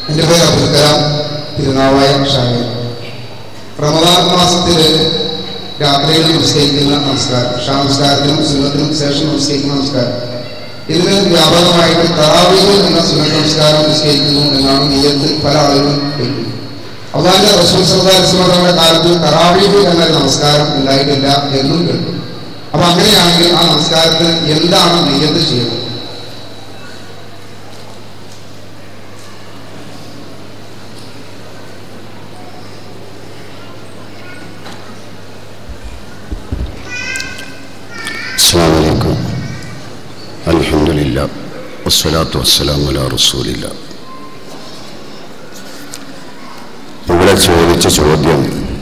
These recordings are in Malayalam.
എൻ്റെ പേര് അബ്ദുൽ കലാം തിരുനാവായ ഷാമി റമദാൻ മാസത്തിൽ രാത്രിയിൽ നമസ്കരിക്കുന്ന നമസ്കാരം ഷാ നമസ്കാരത്തിനും സുന്നത്തിനും ശേഷം നമസ്കരിക്കുന്ന നമസ്കാരം ഇതിന് വ്യാപകമായിട്ട് തറാവീഹ് എന്ന സുന്നത്ത് നമസ്കാരം നിശ്ചയിക്കുന്നു എന്നാണ് നീയത്ത് പല ആളുകളും വയ്ക്കുന്നത് അള്ളാഹിന്റെ റസൂൽ സല്ലാസ്ലമയുടെ കാലത്ത് തറാവീഹ് എന്ന നമസ്കാരം ഉണ്ടായിട്ടില്ല എന്നും കേട്ടു അപ്പൊ അങ്ങനെയാണെങ്കിൽ ആ നമസ്കാരത്തിന് എന്താണ് നീയത്ത് ചെയ്യുന്നത് السلام عليكم الحمد لله والصلاة والسلام على رسول الله ഇവിടെ ചോദിച്ച ചോദ്യം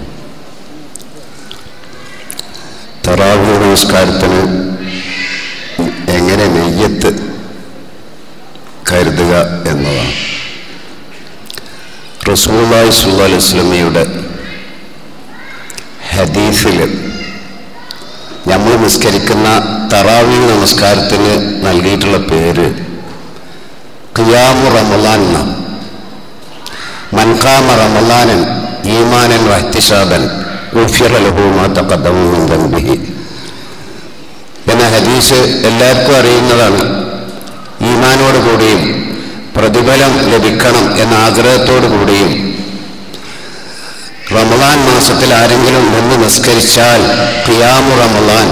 തറാവി നമസ്കാരത്തിന് എങ്ങനെ നെയ്യത്ത് കരുതുക എന്നതാണ് റസൂല്ലായി സുല്ലാ അലൈഹി സ്വലമിയുടെ ഹദീസിൽ നമ്മൾ നിസ്കരിക്കുന്ന തറാവി നമസ്കാരത്തിന് നൽകിയിട്ടുള്ള പേര് ഖിയാമു റമലാൻ എന്നാണ് മൻകാമ റമലാനൻ ഈമാനൻ വഹ്തിഷാബൻ ഉഫിറലഹുമാതബിഹി എന്ന ഹദീസ് എല്ലാവർക്കും അറിയുന്നതാണ് ഈമാനോട് കൂടിയും പ്രതിഫലം ലഭിക്കണം എന്ന ആഗ്രഹത്തോടു കൂടിയും റമലാൻ മാസത്തിൽ ആരെങ്കിലും നിന്ന് നിസ്കരിച്ചാൽ ഖിയാമു റമലാൻ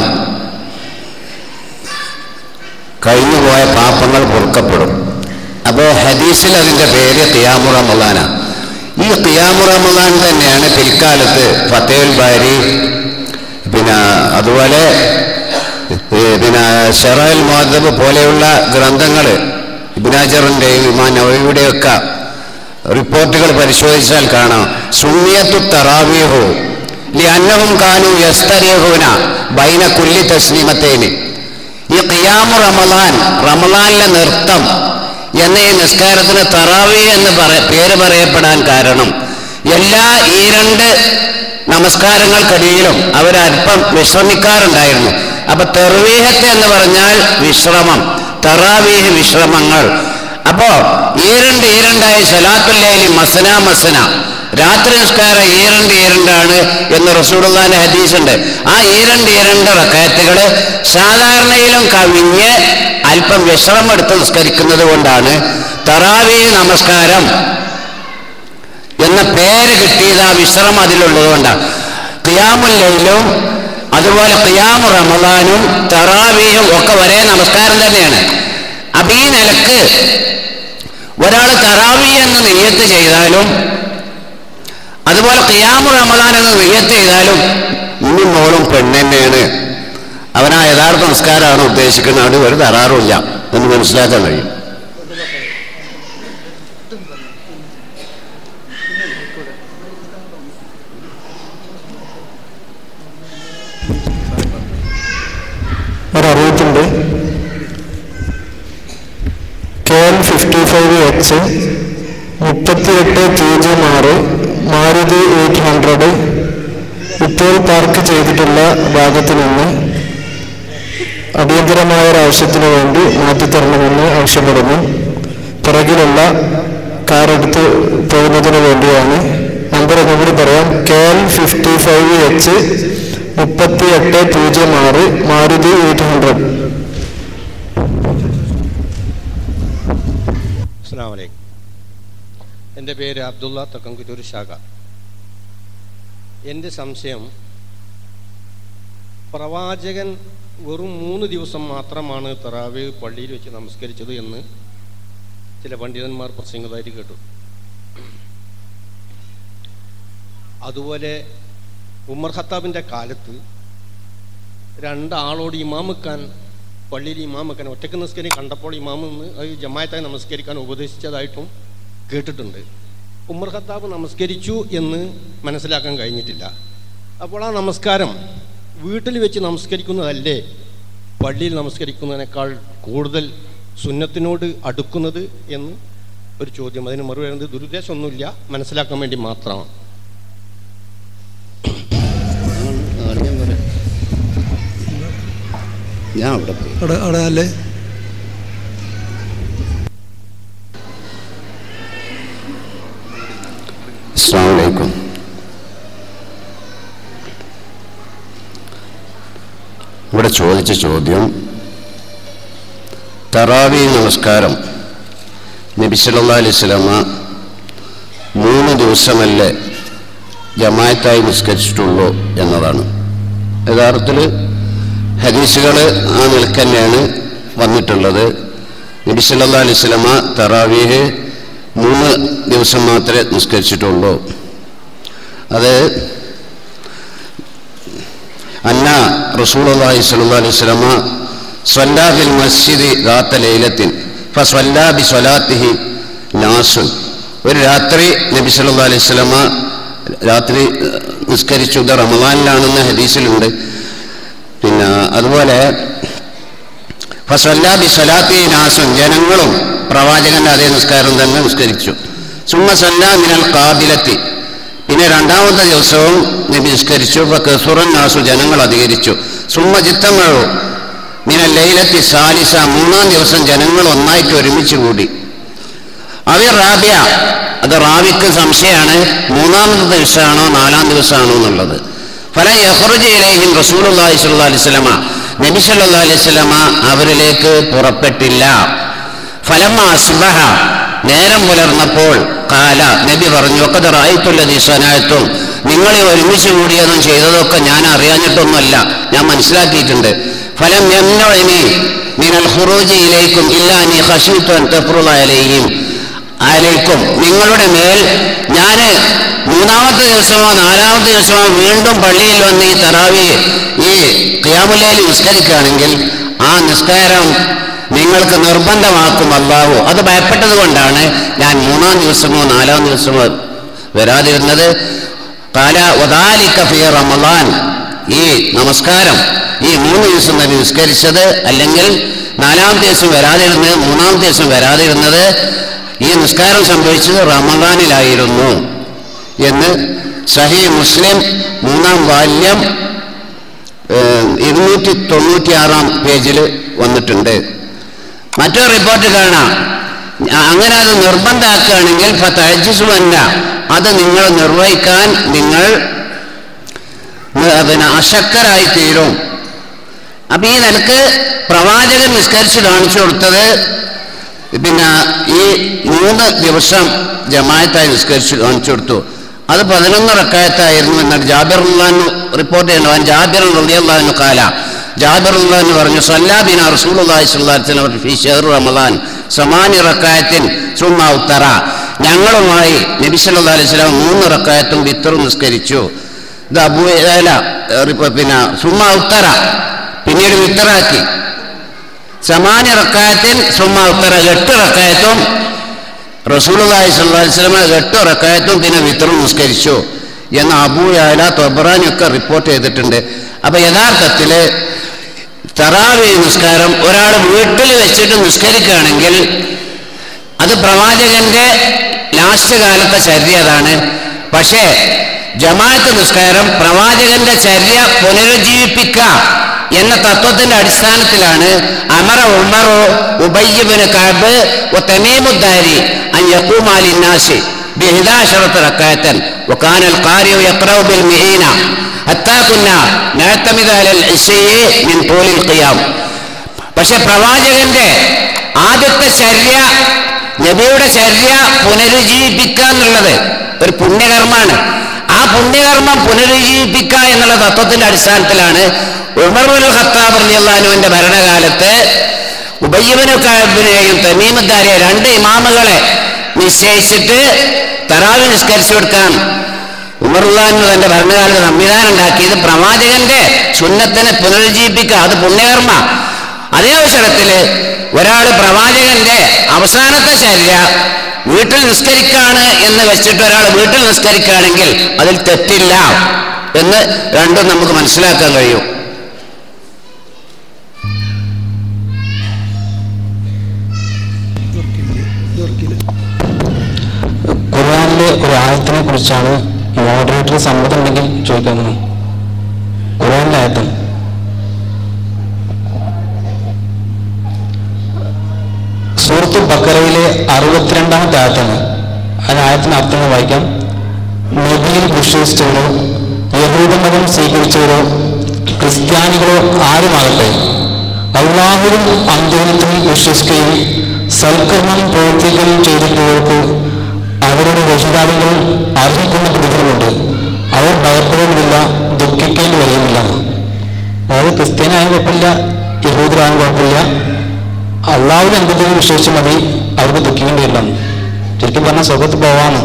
കഴിഞ്ഞുപോയ പാപങ്ങൾ പൊറുക്കപ്പെടും അപ്പോൾ ഹദീസിൽ അതിൻ്റെ പേര് ഖിയാമു റമലാനാണ് ഈ ഖിയാമു റമലാൻ തന്നെയാണ് പിൽക്കാലത്ത് ഫത്തേൽ ബാരി പിന്നെ അതുപോലെ ഏ, പിന്നെ ഷെറൽ മുഹദബ് പോലെയുള്ള ഗ്രന്ഥങ്ങൾ ഇബിനാജറിൻ്റെയും ഇമാൻ നവവിയുടെയൊക്കെ റിപ്പോർട്ടുകൾ പരിശോധിച്ചാൽ കാണാം സുന്നിയത്തു തറാവീഹു ലിഅന്നഹും കാനു യസ്തരീഹൂന ബൈന കുല്ലി തസ്ലീമത്തേന് ഈ ഖിയാമു റമലാൻ റമലാനിലെ നൃത്തം എന്ന ഈ നിസ്കാരത്തിന് തറാവി എന്ന് പറ പേര് പറയപ്പെടാൻ കാരണം എല്ലാ ഈ രണ്ട് നമസ്കാരങ്ങൾക്കിടയിലും അവരല്പം വിശ്രമിക്കാറുണ്ടായിരുന്നു അപ്പൊ തെർവീഹത്ത് എന്ന് പറഞ്ഞാൽ വിശ്രമം തറാവീഹ് വിശ്രമങ്ങൾ അപ്പോ ഈരണ്ട് ഈരണ്ടായ സലാത്തുല്ലേലി മസന മസന രാത്രി നിസ്കാരം ഈരണ്ട് ഈരണ്ടാണ് എന്ന് റസൂലുള്ളാന്റെ ഹദീസുണ്ട് ആ ഈരണ്ട് ഈരണ്ട് റക്കായത്തുകള് സാധാരണയിലും കവിഞ്ഞ് അല്പം വിശ്രമം എടുത്ത് നിസ്കരിക്കുന്നത് കൊണ്ടാണ് തറാവി നമസ്കാരം എന്ന പേര് കിട്ടിയത് ആ വിശ്രമം അതിലുള്ളത് കൊണ്ടാണ് ഖിയാമുല്ലയിലും അതുപോലെ ഖിയാമു റമദാനും തറാവിയും ഒക്കെ ഒരേ നമസ്കാരം തന്നെയാണ് അപ്പൊ ഈ നിലക്ക് ഒരാൾ തറാവി എന്ന് നെയ്യത്ത് ചെയ്താലും അതുപോലെ ഖിയാമു റമദാൻ എന്ന് നെയ്യത്ത് ചെയ്താലും ഇന്നും മോളും പെണ്ണെന്നെയാണ് അവൻ ആ യഥാർത്ഥ നമസ്കാരമാണ് ഉദ്ദേശിക്കുന്നത് അവിടെ ഒരു തറാറുമില്ല എന്ന് മനസ്സിലാക്കാൻ കഴിയും ഒരറിയിപ്പുണ്ട് K L fifty five H മുപ്പത്തിയെട്ട് പൂജ്യം ആറ് മാരുതി എയ്റ്റ് ഹൺഡ്രഡ് ഇപ്പോൾ പാർക്ക് ചെയ്തിട്ടുള്ള ഭാഗത്ത് നിന്ന് അടിയന്തരമായ ഒരാവശ്യത്തിനു വേണ്ടി മാറ്റിത്തരണമെന്ന് ആവശ്യപ്പെടുന്നു പിറകിലുള്ള കാർ എടുത്ത് പോകുന്നതിന് വേണ്ടിയാണ് നമ്പർ ഒന്നുകൂടി പറയാം K L fifty five H മുപ്പത്തി എട്ട് പൂജ്യം ആറ് മാരുതി എയ്റ്റ് ഹൺഡ്രഡ് അസ്സാം വലൈക്കും എൻ്റെ പേര് അബ്ദുള്ള തക്കംകുറ്റൂർ ശാഖ എൻ്റെ സംശയം പ്രവാചകൻ വെറും മൂന്ന് ദിവസം മാത്രമാണ് തറാവ് പള്ളിയിൽ വെച്ച് നമസ്കരിച്ചത് എന്ന് ചില പണ്ഡിതന്മാർ പ്രസംഗിതമായിട്ട് കേട്ടു അതുപോലെ ഉമർ ഖത്താബിൻ്റെ കാലത്ത് രണ്ടാളോട് ഇമാമുക്കാൻ പള്ളിയിൽ ഇമാമുക്കാൻ ഒറ്റക്ക് നിസ്കരി കണ്ടപ്പോൾ ഇമാമ് നിന്ന് അത് ജമായത്തായി നമസ്കരിക്കാൻ ഉപദേശിച്ചതായിട്ടും കേട്ടിട്ടുണ്ട് ഉമർ ഖത്താബ് നമസ്കരിച്ചു എന്ന് മനസ്സിലാക്കാൻ കഴിഞ്ഞിട്ടില്ല അപ്പോൾ ആ നമസ്കാരം വീട്ടിൽ വെച്ച് നമസ്കരിക്കുന്നതല്ലേ പള്ളിയിൽ നമസ്കരിക്കുന്നതിനേക്കാൾ കൂടുതൽ സുന്നത്തിനോട് അടുക്കുന്നത് എന്ന് ഒരു ചോദ്യം അതിന് മറുപടി പറയുന്നത് ദുരുദ്ദേശമൊന്നുമില്ല മനസ്സിലാക്കാൻ വേണ്ടി മാത്രമാണ് ഞാൻ അവിടെ പോയി അവിടെ അവിടെ അല്ലേ അസ്സാം വലൈക്കും ഇവിടെ ചോദിച്ച ചോദ്യം തറാവി നമസ്കാരം നബി സല്ലല്ലാഹു അലൈഹി വസല്ലമ മൂന്ന് ദിവസമല്ലേ ജമായത്തായി നിസ്കരിച്ചിട്ടുള്ളൂ എന്നതാണ് യഥാർത്ഥത്തിൽ ഹദീസുകൾ ആ നിലക്ക് തന്നെയാണ് വന്നിട്ടുള്ളത് നബി സല്ലല്ലാഹു അലൈഹി വസല്ലമ തറാവീഹ് മൂന്ന് ദിവസം മാത്രമേ നിസ്കരിച്ചിട്ടുള്ളൂ അത് അന്ന റസൂലുള്ളാഹി സ്വല്ലല്ലാഹു അലൈഹി വസല്ലമ സ്വല്ലാ ഫിൽ മസ്ജിദി റാത്ത ലൈലത്തിൻ ഫസ്വല്ലാ ബി സ്വലാത്തിഹി നാസുൻ ഒരു രാത്രി നബി സല്ലല്ലാഹു അലൈഹി വസല്ലമ രാത്രി ഏഹ്, നിസ്കരിച്ചു ഇത് റമദാനിലാണെന്ന ഹദീസിലുണ്ട് പിന്നെ അതുപോലെ ഫസ്വല്ലാ ബി സ്വലാത്തി നാസുൻ ജനങ്ങളും പ്രവാചകന്റെ അതേ നിസ്കാരം തന്നെ നിസ്കരിച്ചു സുമ്മ സല്ലാ മിനൽ കാബിലത്തി പിന്നെ രണ്ടാമത്തെ ദിവസവും നബി നിസ്കരിച്ചു കസുറൻ നാസു ജനങ്ങൾ അധികരിച്ചു സുമ്മ ചിത്തങ്ങളോ മിനൽ ലൈലത്തി സാലിസ മൂന്നാം ദിവസം ജനങ്ങൾ ഒന്നായിട്ട് ഒരുമിച്ച് കൂടി അവി റാബിയ അത് റാവിക്ക് സംശയമാണ് മൂന്നാമത്തെ ദിവസമാണോ നാലാം ദിവസമാണോ എന്നുള്ളത് ഫല യഹ്റുജയിലേക്കും റസൂലുള്ളാഹി സ്വല്ലല്ലാഹു അലൈഹി വസല്ലമ നബി സല്ലല്ലാഹു അലൈഹി വസല്ലമ അവരിലേക്ക് പുറപ്പെട്ടില്ല ഫലമ്മ അസ്ബഹ നേരം പുലർന്നപ്പോൾ കാല നബി പറഞ്ഞു ഒക്കെ റായിത്തുള്ളതി സനായത്തും നിങ്ങളെ ഒരുമിച്ച് കൂടിയതും ചെയ്തതൊക്കെ ഞാൻ അറിയാഞ്ഞിട്ടൊന്നുമല്ല ഞാൻ മനസ്സിലാക്കിയിട്ടുണ്ട് ഫലം എmnoഴിനി മിനൽ ഖുറൂജിയിലേക്കും ഇല്ലാനി ഖശീത്വൻ തഫ്റുലയിലേയും ആലേക്കും നിങ്ങളുടെ മേൽ ഞാൻ മൂന്നാമത്തെ ദിവസമോ നാലാമത്തെ ദിവസമോ വീണ്ടും പള്ളിയിൽ വന്ന് ഈ തറാവി ഈ ക്യാമുലയിൽ നിസ്കരിക്കുകയാണെങ്കിൽ ആ നിസ്കാരം നിങ്ങൾക്ക് നിർബന്ധമാക്കും അല്ലാവോ അത് ഭയപ്പെട്ടത് കൊണ്ടാണ് ഞാൻ മൂന്നാം ദിവസമോ നാലാം ദിവസമോ വരാതിരുന്നത് കാല ഒതാലിക്ക ഫി റമദാൻ ഈ നമസ്കാരം ഈ മൂന്ന് ദിവസം തന്നെ നിസ്കരിച്ചത് അല്ലെങ്കിൽ നാലാമത്തെ ദിവസം വരാതിരുന്നത് മൂന്നാമത്തെ ദിവസം വരാതിരുന്നത് ഈ നിസ്കാരം സംഭവിച്ചത് റമദാനിലായിരുന്നു എന്ന് സഹി മുസ്ലിം മൂന്നാം വാല്യം ഏഹ്, ഇരുന്നൂറ്റി തൊണ്ണൂറ്റി ആറാം പേജിൽ വന്നിട്ടുണ്ട് മറ്റൊരു റിപ്പോർട്ട് കാണാം അ- അങ്ങനെ അത് നിർബന്ധമാക്കുകയാണെങ്കിൽ തഴജിസുമല്ല അത് നിങ്ങൾ നിർവഹിക്കാൻ നിങ്ങൾ ന- പിന്നെ അശക്തരായി തീരും അപ്പൊ ഈ നിലക്ക് പ്രവാചകൻ നിസ്കരിച്ച് കാണിച്ചു കൊടുത്തത് പിന്നെ ഈ മൂന്ന് ദിവസം ജമായത്തായി നിസ്കരിച്ച് കാണിച്ചു കൊടുത്തു അത് പതിനൊന്ന് റക്കായത്തായിരുന്നു എന്നാണ് ജാബിർ ഉള്ളാന്ന് റിപ്പോർട്ട് ചെയ്യുന്നത് ജാബിർ റളിയല്ലാഹു കാല ജാബിർ ഉള്ളാന്ന് പറഞ്ഞു സല്ലാബിന റസൂലുള്ളാഹി സ്വല്ലല്ലാഹു അലൈഹി വസല്ലം ഫീ ഷഹർ റമദാൻ സമാനി റക്കായത്തിൻ സുമ്മ ഉത്തറ ഞങ്ങളുമായി നബി സല്ലല്ലാഹു അലൈഹി വസല്ലം മൂന്ന് റക്കായത്തും വിത്തറും നിസ്കരിച്ചു ഇത് അബൂല പിന്നെ സുമ്മ ഉത്തറ പിന്നീട് വിത്തറാക്കി സമാന റക്കായത്തിൽ സുമ്മ ഉത്തര എട്ട് റക്കായത്തും റസൂലുള്ളാഹി സ്വല്ലല്ലാഹു അലൈഹി വസല്ലം എട്ട് റക്കായത്തും പിന്നെ വിത്തറും നിസ്കരിച്ചു എന്ന് അബൂയാല തൊബറാനൊക്കെ റിപ്പോർട്ട് ചെയ്തിട്ടുണ്ട് അപ്പൊ യഥാർത്ഥത്തിൽ തറാവി നിസ്കാരം ഒരാൾ വീട്ടിൽ വെച്ചിട്ട് നിസ്കരിക്കുകയാണെങ്കിൽ അത് പ്രവാചകന്റെ ലാസ്റ്റ് കാലത്തെ ചര്യ അതാണ് പക്ഷേ ജമാഅത്ത് നിസ്കാരം പ്രവാചകന്റെ ചര്യ പുനരുജ്ജീവിപ്പിക്കുക എന്ന തത്വത്തിന്റെ അടിസ്ഥാനത്തിലാണ് അമറ ഉമറോ ഉബയ്യബിന് കാബ് തമീമുദ്ദാരി അൻ യഖൂമാലി നാസി بإحداشرة ركعة وكان القارئ يقرأ بالمئين حتى كنا نعتمد على العشي من طول القيام പക്ഷെ പ്രവാചകന്റെ ആദ്യത്തെ ചര്യ നബിയുടെ ചര്യ പുനരുജ്ജീവിപ്പിക്കുക എന്നുള്ളത് ഒരു പുണ്യകർമ്മമാണ് ആ പുണ്യകർമ്മം പുനരുജ്ജീവിപ്പിക്കുക എന്നുള്ള തത്വത്തിന്റെ അടിസ്ഥാനത്തിലാണ് ഉമർ ഉൽ ഖത്താബ് റളിയല്ലാഹുവിന്റെ ഭരണകാലത്ത് ഉബയ്യബിനു കാബിനെയും തമീമദ്ദാരെയും രണ്ട് ഇമാമുകളെ നിശ്ചയിച്ചിട്ട് തറാവി നിസ്കരിച്ചു കൊടുക്കാൻ ഉമറുല്ലാന്ന് തന്റെ ഭരണകാലത്ത് സംവിധാനം ഉണ്ടാക്കിയത് പ്രവാചകന്റെ സുന്നത്തിനെ പുനരുജ്ജീവിപ്പിക്കുക അത് പുണ്യകർമ്മ അതേ അവസരത്തില് ഒരാൾ പ്രവാചകന്റെ അവസാനത്തെ ചര്യ വീട്ടിൽ നിസ്കരിക്കാണ് എന്ന് വെച്ചിട്ട് ഒരാൾ വീട്ടിൽ നിസ്കരിക്കുകയാണെങ്കിൽ അതിൽ തെറ്റില്ല എന്ന് രണ്ടും നമുക്ക് മനസ്സിലാക്കാൻ കഴിയും ഖുർആനിലെ ഒരു ആയത്തിനെ കുറിച്ചാണ് മോഡറേറ്റർ സമ്മതമുണ്ടെങ്കിൽ ചോദിക്കാമോ ഖുർആനിലെ ആയത്തം സൂറത്ത് ബക്കറയിലെ അറുപത്തിരണ്ടാമത്തെ ആയത്താണ് ആ ആയത്തിന് അർത്ഥങ്ങൾ വായിക്കാം നബിയിൽ വിശ്വസിച്ചവരോ യഹൂദമതം സ്വീകരിച്ചവരോ ക്രിസ്ത്യാനികളോ ആരുമാകട്ടെ അള്ളാഹുവും അന്ത്യത്തിൽ വിശ്വസിക്കുകയും സൽക്കർമ്മം പ്രവർത്തിക്കുകയും ചെയ്തിട്ടുള്ളവർക്ക് അവരുടെ രക്ഷിതാവുകൾ അർഹിക്കുന്ന പ്രതിഫലമുണ്ട് അവർ ഭയപ്പെടുകയുമില്ല ദുഃഖിക്കേണ്ടി വരികയുമില്ല അതായത് ക്രിസ്ത്യാനായ കുഴപ്പമില്ല യഹൂദരായ കുഴപ്പമില്ല അള്ളാഹുവിൽ എന്തെങ്കിലും വിശ്വസിച്ച് മതി അവർക്ക് ദുഃഖിക്കേണ്ടി വരില്ല ശരിക്കും പറഞ്ഞാൽ സ്വർഗത്ത് പോവാന്ന്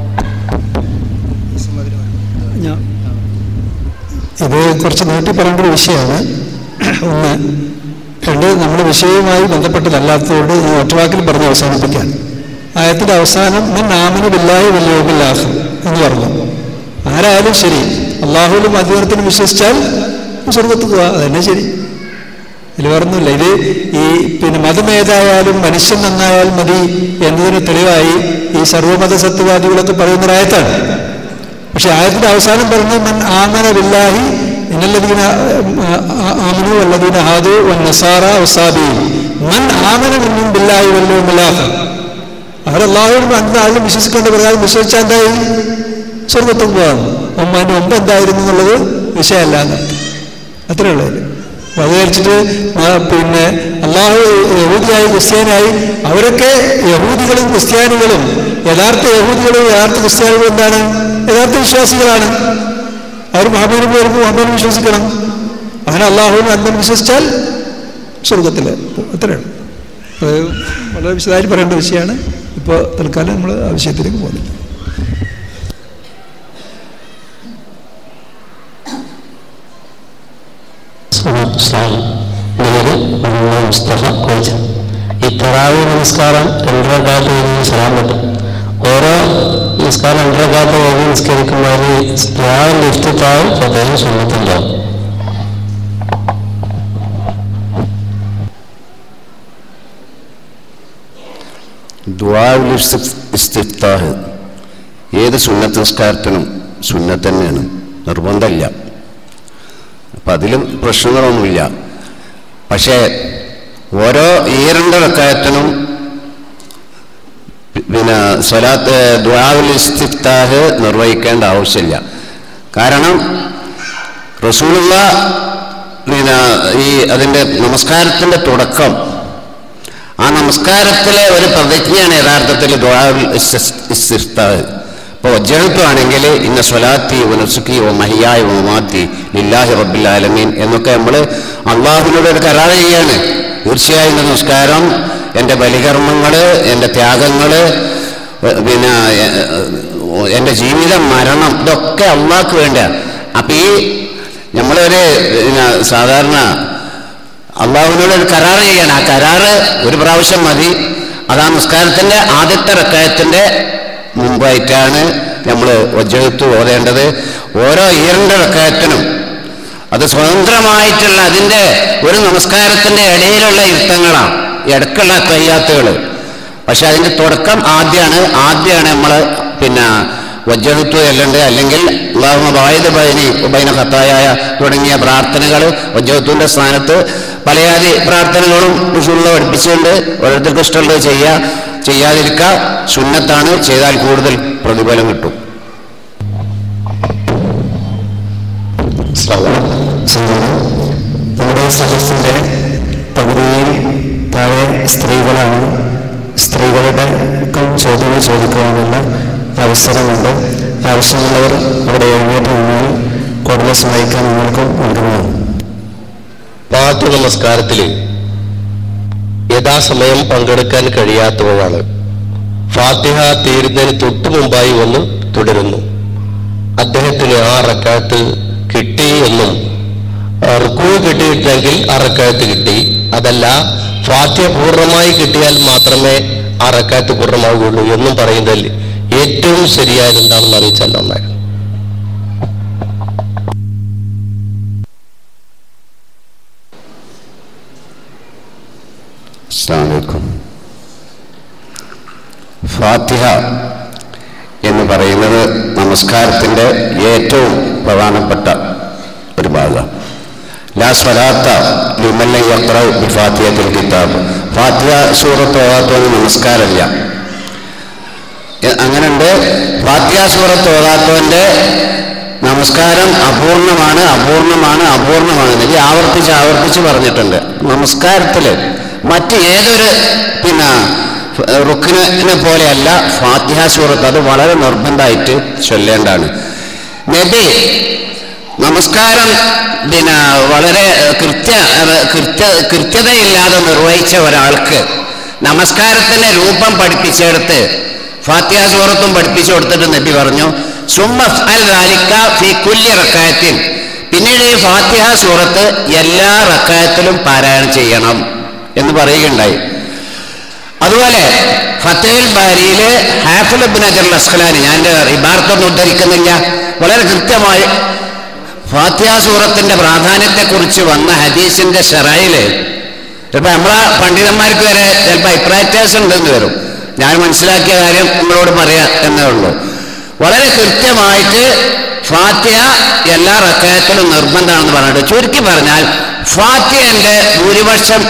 ഇത് കുറച്ച് നീട്ടി പറയേണ്ട ഒരു വിഷയമാണ് ഒന്ന് രണ്ട് നമ്മുടെ വിഷയവുമായി ബന്ധപ്പെട്ടതല്ലാത്തതുകൊണ്ട് ഞാൻ ഒറ്റവാക്കിൽ പറഞ്ഞ് അവസാനിപ്പിക്കാൻ ആയത്തിന്റെ അവസാനം മുൻ നാമന ബില്ലാഹി വല്യോബില്ലാഹം എന്ന് പറഞ്ഞു ആരായാലും ശരി അള്ളാഹുവിലും അധികാരത്തിനും വിശ്വസിച്ചാൽ സ്വർഗത്ത് പോവാ അതന്നെ ശരി ഇതിൽ വേറൊന്നുമില്ല ഇത് ഈ പിന്നെ മതമേതായാലും മനുഷ്യൻ നന്നായാൽ മതി എന്നതിന് തെളിവായി ഈ സർവമത സത്യവാദികളൊക്കെ പറയുന്ന ഒരു ആയത്താണ് പക്ഷെ ആയത്തിന്റെ അവസാനം പറഞ്ഞ മൻ ആമന ബില്ലാഹി ഇന്നല്ലദീന ആമനു വല്ലദീന ഹാദു വന്നസാറ വസാബി മൻ ആമന മിന്നും ബില്ലാഹി വല്ലോ മിലാഹ അവരല്ലാഹുവിനും അന്നാളും വിശ്വസിക്കേണ്ട പ്രകാരം വിശ്വസിച്ചാൽ എന്തായി സ്വർഗത്തിൽ പോകാം ഒമ്മാൻ്റെ മുമ്പ് എന്തായിരുന്നു എന്നുള്ളത് വിഷയമല്ല എന്നർത്ഥം അത്രേ ഉള്ളൂ അതിൽ അപ്പൊ അത് കഴിച്ചിട്ട് പിന്നെ അള്ളാഹു യഹൂദിയായി ക്രിസ്ത്യാനായി അവരൊക്കെ യഹൂദികളും ക്രിസ്ത്യാനികളും യഥാർത്ഥ യഹൂദികളും യഥാർത്ഥ ക്രിസ്ത്യാനികളും എന്താണ് യഥാർത്ഥ വിശ്വാസികളാണ് അവർ മഹാബീന് വരുമ്പോൾ മഹാബീനെ വിശ്വസിക്കണം അങ്ങനെ അള്ളാഹുവിന് അന്തം വിശ്വസിച്ചാൽ സ്വർഗത്തിൽ അത്രയാണ് അത് വളരെ വിശദമായി പറയേണ്ട വിഷയമാണ് ഇപ്പോൾ തൽക്കാലം നമ്മൾ ആ വിഷയത്തിലേക്ക് പോകുന്നത് മുസ്തഫ കോച്ച് ഈ തറാവി നമസ്കാരം രണ്ടര കാലത്ത് കഴിഞ്ഞ് സലാം പറ്റും ഓരോ നമസ്കാരം രണ്ടര കാലത്ത് കഴിഞ്ഞ് നിസ്കരിക്കുമ്പോൾ രാവിലെ ഇഷ്ടത്താവും പ്രത്യേകം സുന്നത്തുണ്ടാവും ദ്വാവുൽ ഇസ്തിഫ്താഹ് ഏത് സുന്നത്ത് നിസ്കാരത്തിനും സുന്നത്ത് തന്നെയാണ് നിർബന്ധമില്ല അപ്പം അതിലും പ്രശ്നങ്ങളൊന്നുമില്ല പക്ഷേ ഓരോ ഈ രണ്ട് റക്കായത്തിനും പിന്നെ സ്വലാത്ത് ദ്വാവുൽ ഇസ്തിഫ്താഹ് നിർവഹിക്കേണ്ട ആവശ്യമില്ല കാരണം റസൂലുള്ള പിന്നെ ഈ അതിൻ്റെ നമസ്കാരത്തിൻ്റെ തുടക്കം ആ നമസ്കാരത്തിലെ ഒരു പ്രതിജ്ഞയാണ് യഥാർത്ഥത്തിൽ ദ്വാവുൽ ഇസ്തിഫ്താഹ് ഇപ്പോൾ വജ്ജഹത്വമാണെങ്കിൽ ഇന്ന സ്വലാത്തി വനസുഖി ഓ മഹിയായ ഓ മാത്തി ലില്ലാഹി റബ്ബിൽ ആലമീൻ എന്നൊക്കെ നമ്മൾ അള്ളാഹുവിനോട് ഒരു കരാർ ചെയ്യാണ് തീർച്ചയായും എൻ്റെ നമസ്കാരം എൻ്റെ ബലികർമ്മങ്ങൾ എൻ്റെ ത്യാഗങ്ങൾ പിന്നെ എൻ്റെ ജീവിതം മരണം ഇതൊക്കെ അള്ളാഹ്ക്ക് വേണ്ട അപ്പം ഈ നമ്മളൊരു പിന്നെ സാധാരണ അള്ളാഹുവിനോട് ഒരു കരാർ ചെയ്യണം ആ കരാറ് ഒരു പ്രാവശ്യം മതി അത് ആ നിസ്കാരത്തിൻ്റെ ആദ്യത്തെ റക്കായത്തിൻ്റെ മുമ്പായിട്ടാണ് നമ്മൾ വജ്ജഹത്ത് ഓതേണ്ടത് ഓരോ ഈരണ്ട റക്കായത്തിനും അത് സ്വതന്ത്രമായിട്ടുള്ള അതിൻ്റെ ഒരു നമസ്കാരത്തിൻ്റെ ഇടയിലുള്ള ഇരുത്തങ്ങളാണ് ഇടക്കുള്ള തയ്യാത്തുകൾ പക്ഷെ അതിൻ്റെ തുടക്കം ആദ്യമാണ് ആദ്യമാണ് നമ്മൾ പിന്നെ വജ്ജഹത്വ ചെല്ലേണ്ടത് അല്ലെങ്കിൽ അള്ളാഹുമ ബായത് ബൈനി ബൈന ഖത്തായ തുടങ്ങിയ പ്രാർത്ഥനകൾ വജ്ജഹത്വൻ്റെ സ്ഥാനത്ത് പലയാതി പ്രാർത്ഥനകളും റസൂലുള്ള പഠിപ്പിച്ചുകൊണ്ട് ഓരോരുത്തർക്കും ഇഷ്ടമുള്ളത് ചെയ്യുക ചെയ്യാതിരിക്കുക സുന്നത്താണ് ചെയ്താൽ കൂടുതൽ പ്രതിഫലം കിട്ടും നമ്മുടെ സദസ്സിന്റെ പകുതിയിൽ താഴെ സ്ത്രീകളാണ് സ്ത്രീകളുടെ ചോദ്യങ്ങൾ ചോദിക്കാനുള്ള അവസരമുണ്ട് ആവശ്യമുള്ളവർ അവിടെ എഴുന്നേറ്റ് നിന്നാൽ കൂടുതൽ സഹായിക്കാൻ നിങ്ങൾക്ക് നൽകുന്നതാണ് പാട്ട് നമസ്കാരത്തിൽ യഥാസമയം പങ്കെടുക്കാൻ കഴിയാത്തവരാണ് ഫാത്തിഹ തീരുന്നതിന് തൊട്ടു മുമ്പായി വന്ന് തുടരുന്നു അദ്ദേഹത്തിന് ആ റക്കാത്ത് കിട്ടി എന്നും റുക്കു കിട്ടിയിട്ടെങ്കിൽ ആ റക്കാത്ത് കിട്ടി അതല്ല ഫാത്തിഹ പൂർണ്ണമായി കിട്ടിയാൽ മാത്രമേ ആ റക്കാത്ത് പൂർണ്ണമാവുകയുള്ളൂ എന്നും പറയുന്നതിൽ ഏറ്റവും ശരിയായത് എന്താണെന്ന് അറിയിച്ചാൽ നന്നായിരുന്നു അസ്സാമലൈക്കും ഫാത്തിഹ എന്ന് പറയുന്നത് നമസ്കാരത്തിൻ്റെ ഏറ്റവും പ്രധാനപ്പെട്ട ഒരു ഭാഗം ലാ സ്വലാത്ത ലിമല്ല യത്ര ഫാത്തിഹത്തിൽ കിതാബ് ഫാത്തിഹ സൂറത്ത് ഓതാത്തൊന്നും നമസ്കാരമില്ല എ- അങ്ങനുണ്ട് ഫാത്തിഹ സൂറത്ത് ഓതാത്തവന്റെ നമസ്കാരം അപൂർണമാണ് അപൂർണമാണ് അപൂർണമാണ് നബി ആവർത്തിച്ച് ആവർത്തിച്ച് പറഞ്ഞിട്ടുണ്ട് നമസ്കാരത്തില് മറ്റ് ഏതൊരു പിന്നെ റുക്കിനെ പോലെയല്ല ഫാത്തിഹ സൂറത്ത് അത് വളരെ നിർബന്ധമായിട്ട് ചൊല്ലേണ്ടതാണ് നബി നമസ്കാരം പിന്നെ വളരെ കൃത്യ കൃത്യ കൃത്യതയില്ലാതെ നിർവഹിച്ച ഒരാൾക്ക് നമസ്കാരത്തിന്റെ രൂപം പഠിപ്പിച്ചെടുത്ത് ഫാത്തിഹ സൂറത്തും പഠിപ്പിച്ചു കൊടുത്തിട്ട് നബി പറഞ്ഞു സുമ്മ അൽ റാലിക്ക ഫി കുല്യ റക്കായത്തിൽ പിന്നീട് ഈ ഫാത്തിഹ സൂറത്ത് എല്ലാ റക്കായത്തിലും പാരായണം ചെയ്യണം എന്ന് പറയുകയുണ്ടായി അതുപോലെ ഫത്തേൽ ബാരിയില് ഹാഫുൽ അബ്ബിൻ അജർ അസ്ഖലാനി ഞാൻ എൻ്റെ ഇബാർത്തൊന്നും ഉദ്ധരിക്കുന്നില്ല വളരെ കൃത്യമായി ഫാത്തിഹ സൂറത്തിന്റെ പ്രാധാന്യത്തെക്കുറിച്ച് വന്ന ഹദീസിന്റെ ഷെറയില് ചിലപ്പോൾ നമ്മളെ പണ്ഡിതന്മാർക്ക് വരെ ചിലപ്പോൾ അഭിപ്രായത്യാസം ഉണ്ടെന്ന് വരും ഞാൻ മനസ്സിലാക്കിയ കാര്യം നിങ്ങളോട് പറയാം എന്നേ ഉള്ളൂ വളരെ കൃത്യമായിട്ട് ഫാത്തിഹ എല്ലാ റക്കായത്തിലും നിർബന്ധമാണെന്ന് പറഞ്ഞിട്ട് ചുരുക്കി പറഞ്ഞാൽ ഫാത്തിഹന്റെ ഭൂരിപക്ഷം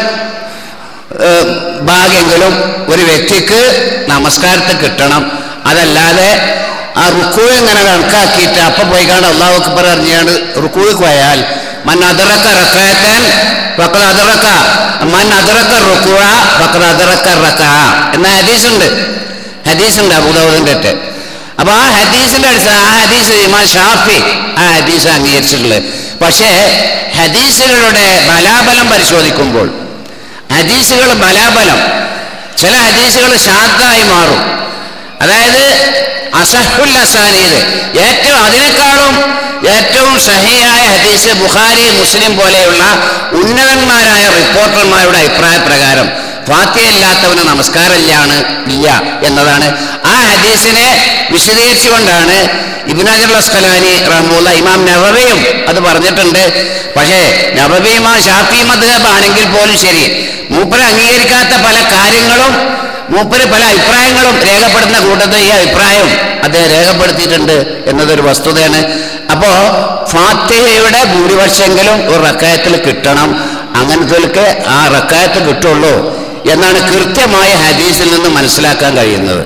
ഏഹ്, ഭാഗ്യെങ്കിലും ഒരു വ്യക്തിക്ക് നമസ്കാരത്തിൽ കിട്ടണം അതല്ലാതെ ആ റുക്കു ഇങ്ങനെ കണക്കാക്കിയിട്ട് അപ്പൊ പോയി കാണാൻ അള്ളാഹു അക്ബർ അറിഞ്ഞാണ് റുക്കുവിൽ പോയാൽ മൻ അതിറക്ക റക്കായത്തൻ പക്കത് അതിറക്ക മൻ അതിറക്ക റുക്കുവ പക്കത് അതിറക്ക റക്ക എന്ന ഹദീസ് ഉണ്ട് ഹദീസ് ഉണ്ട് അബുദാബുദിന്റെ അടുത്ത് അപ്പൊ ആ ഹദീസിന്റെ അടിസ്ഥാന ആ ഹദീസ് ഇമാം ഷാഫി ആ ഹദീസ് അംഗീകരിച്ചിട്ടുള്ളത് പക്ഷേ ഹദീസുകളുടെ ബലാബലം പരിശോധിക്കുമ്പോൾ ഹദീസുകൾ ബലാബലം ചില ഹദീസുകൾ ഷാത്തായി മാറും അതായത് അസഹുൽ അസാനീത് ഏറ്റവും അതിനേക്കാളും ഏറ്റവും സഹിയായ ഹദീസ് ബുഖാരി മുസ്ലിം പോലെയുള്ള ഉന്നതന്മാരായ റിപ്പോർട്ടർമാരുടെ അഭിപ്രായ പ്രകാരം ഫാത്തിയല്ലാത്തവന് നമസ്കാരമില്ലാണ് ഇല്ല എന്നതാണ് ആ ഹദീസിനെ വിശദീകരിച്ചുകൊണ്ടാണ് ഇബിനാജർ അസ്കലാനി റഹ്മുല്ല ഇമാം നവവിയും അത് പറഞ്ഞിട്ടുണ്ട് പക്ഷേ നവവി ഇമാം ഷാഫി മദ്ഹബ് ആണെങ്കിൽ പോലും ശരി മൂപ്പര് അംഗീകരിക്കാത്ത പല കാര്യങ്ങളും മൂപ്പര് പല അഭിപ്രായങ്ങളും രേഖപ്പെടുത്തുന്ന കൂട്ടത്തിൽ ഈ അഭിപ്രായം അദ്ദേഹം രേഖപ്പെടുത്തിയിട്ടുണ്ട് എന്നതൊരു വസ്തുതയാണ് അപ്പോ ഫാത്തിഹയുടെ ഭൂരിപക്ഷമെങ്കിലും ഒരു റക്കായത്തിൽ കിട്ടണം അങ്ങനത്തെ ആ റക്കായത്ത് കിട്ടുള്ളൂ എന്നാണ് കൃത്യമായ ഹദീസിൽ നിന്ന് മനസ്സിലാക്കാൻ കഴിയുന്നത്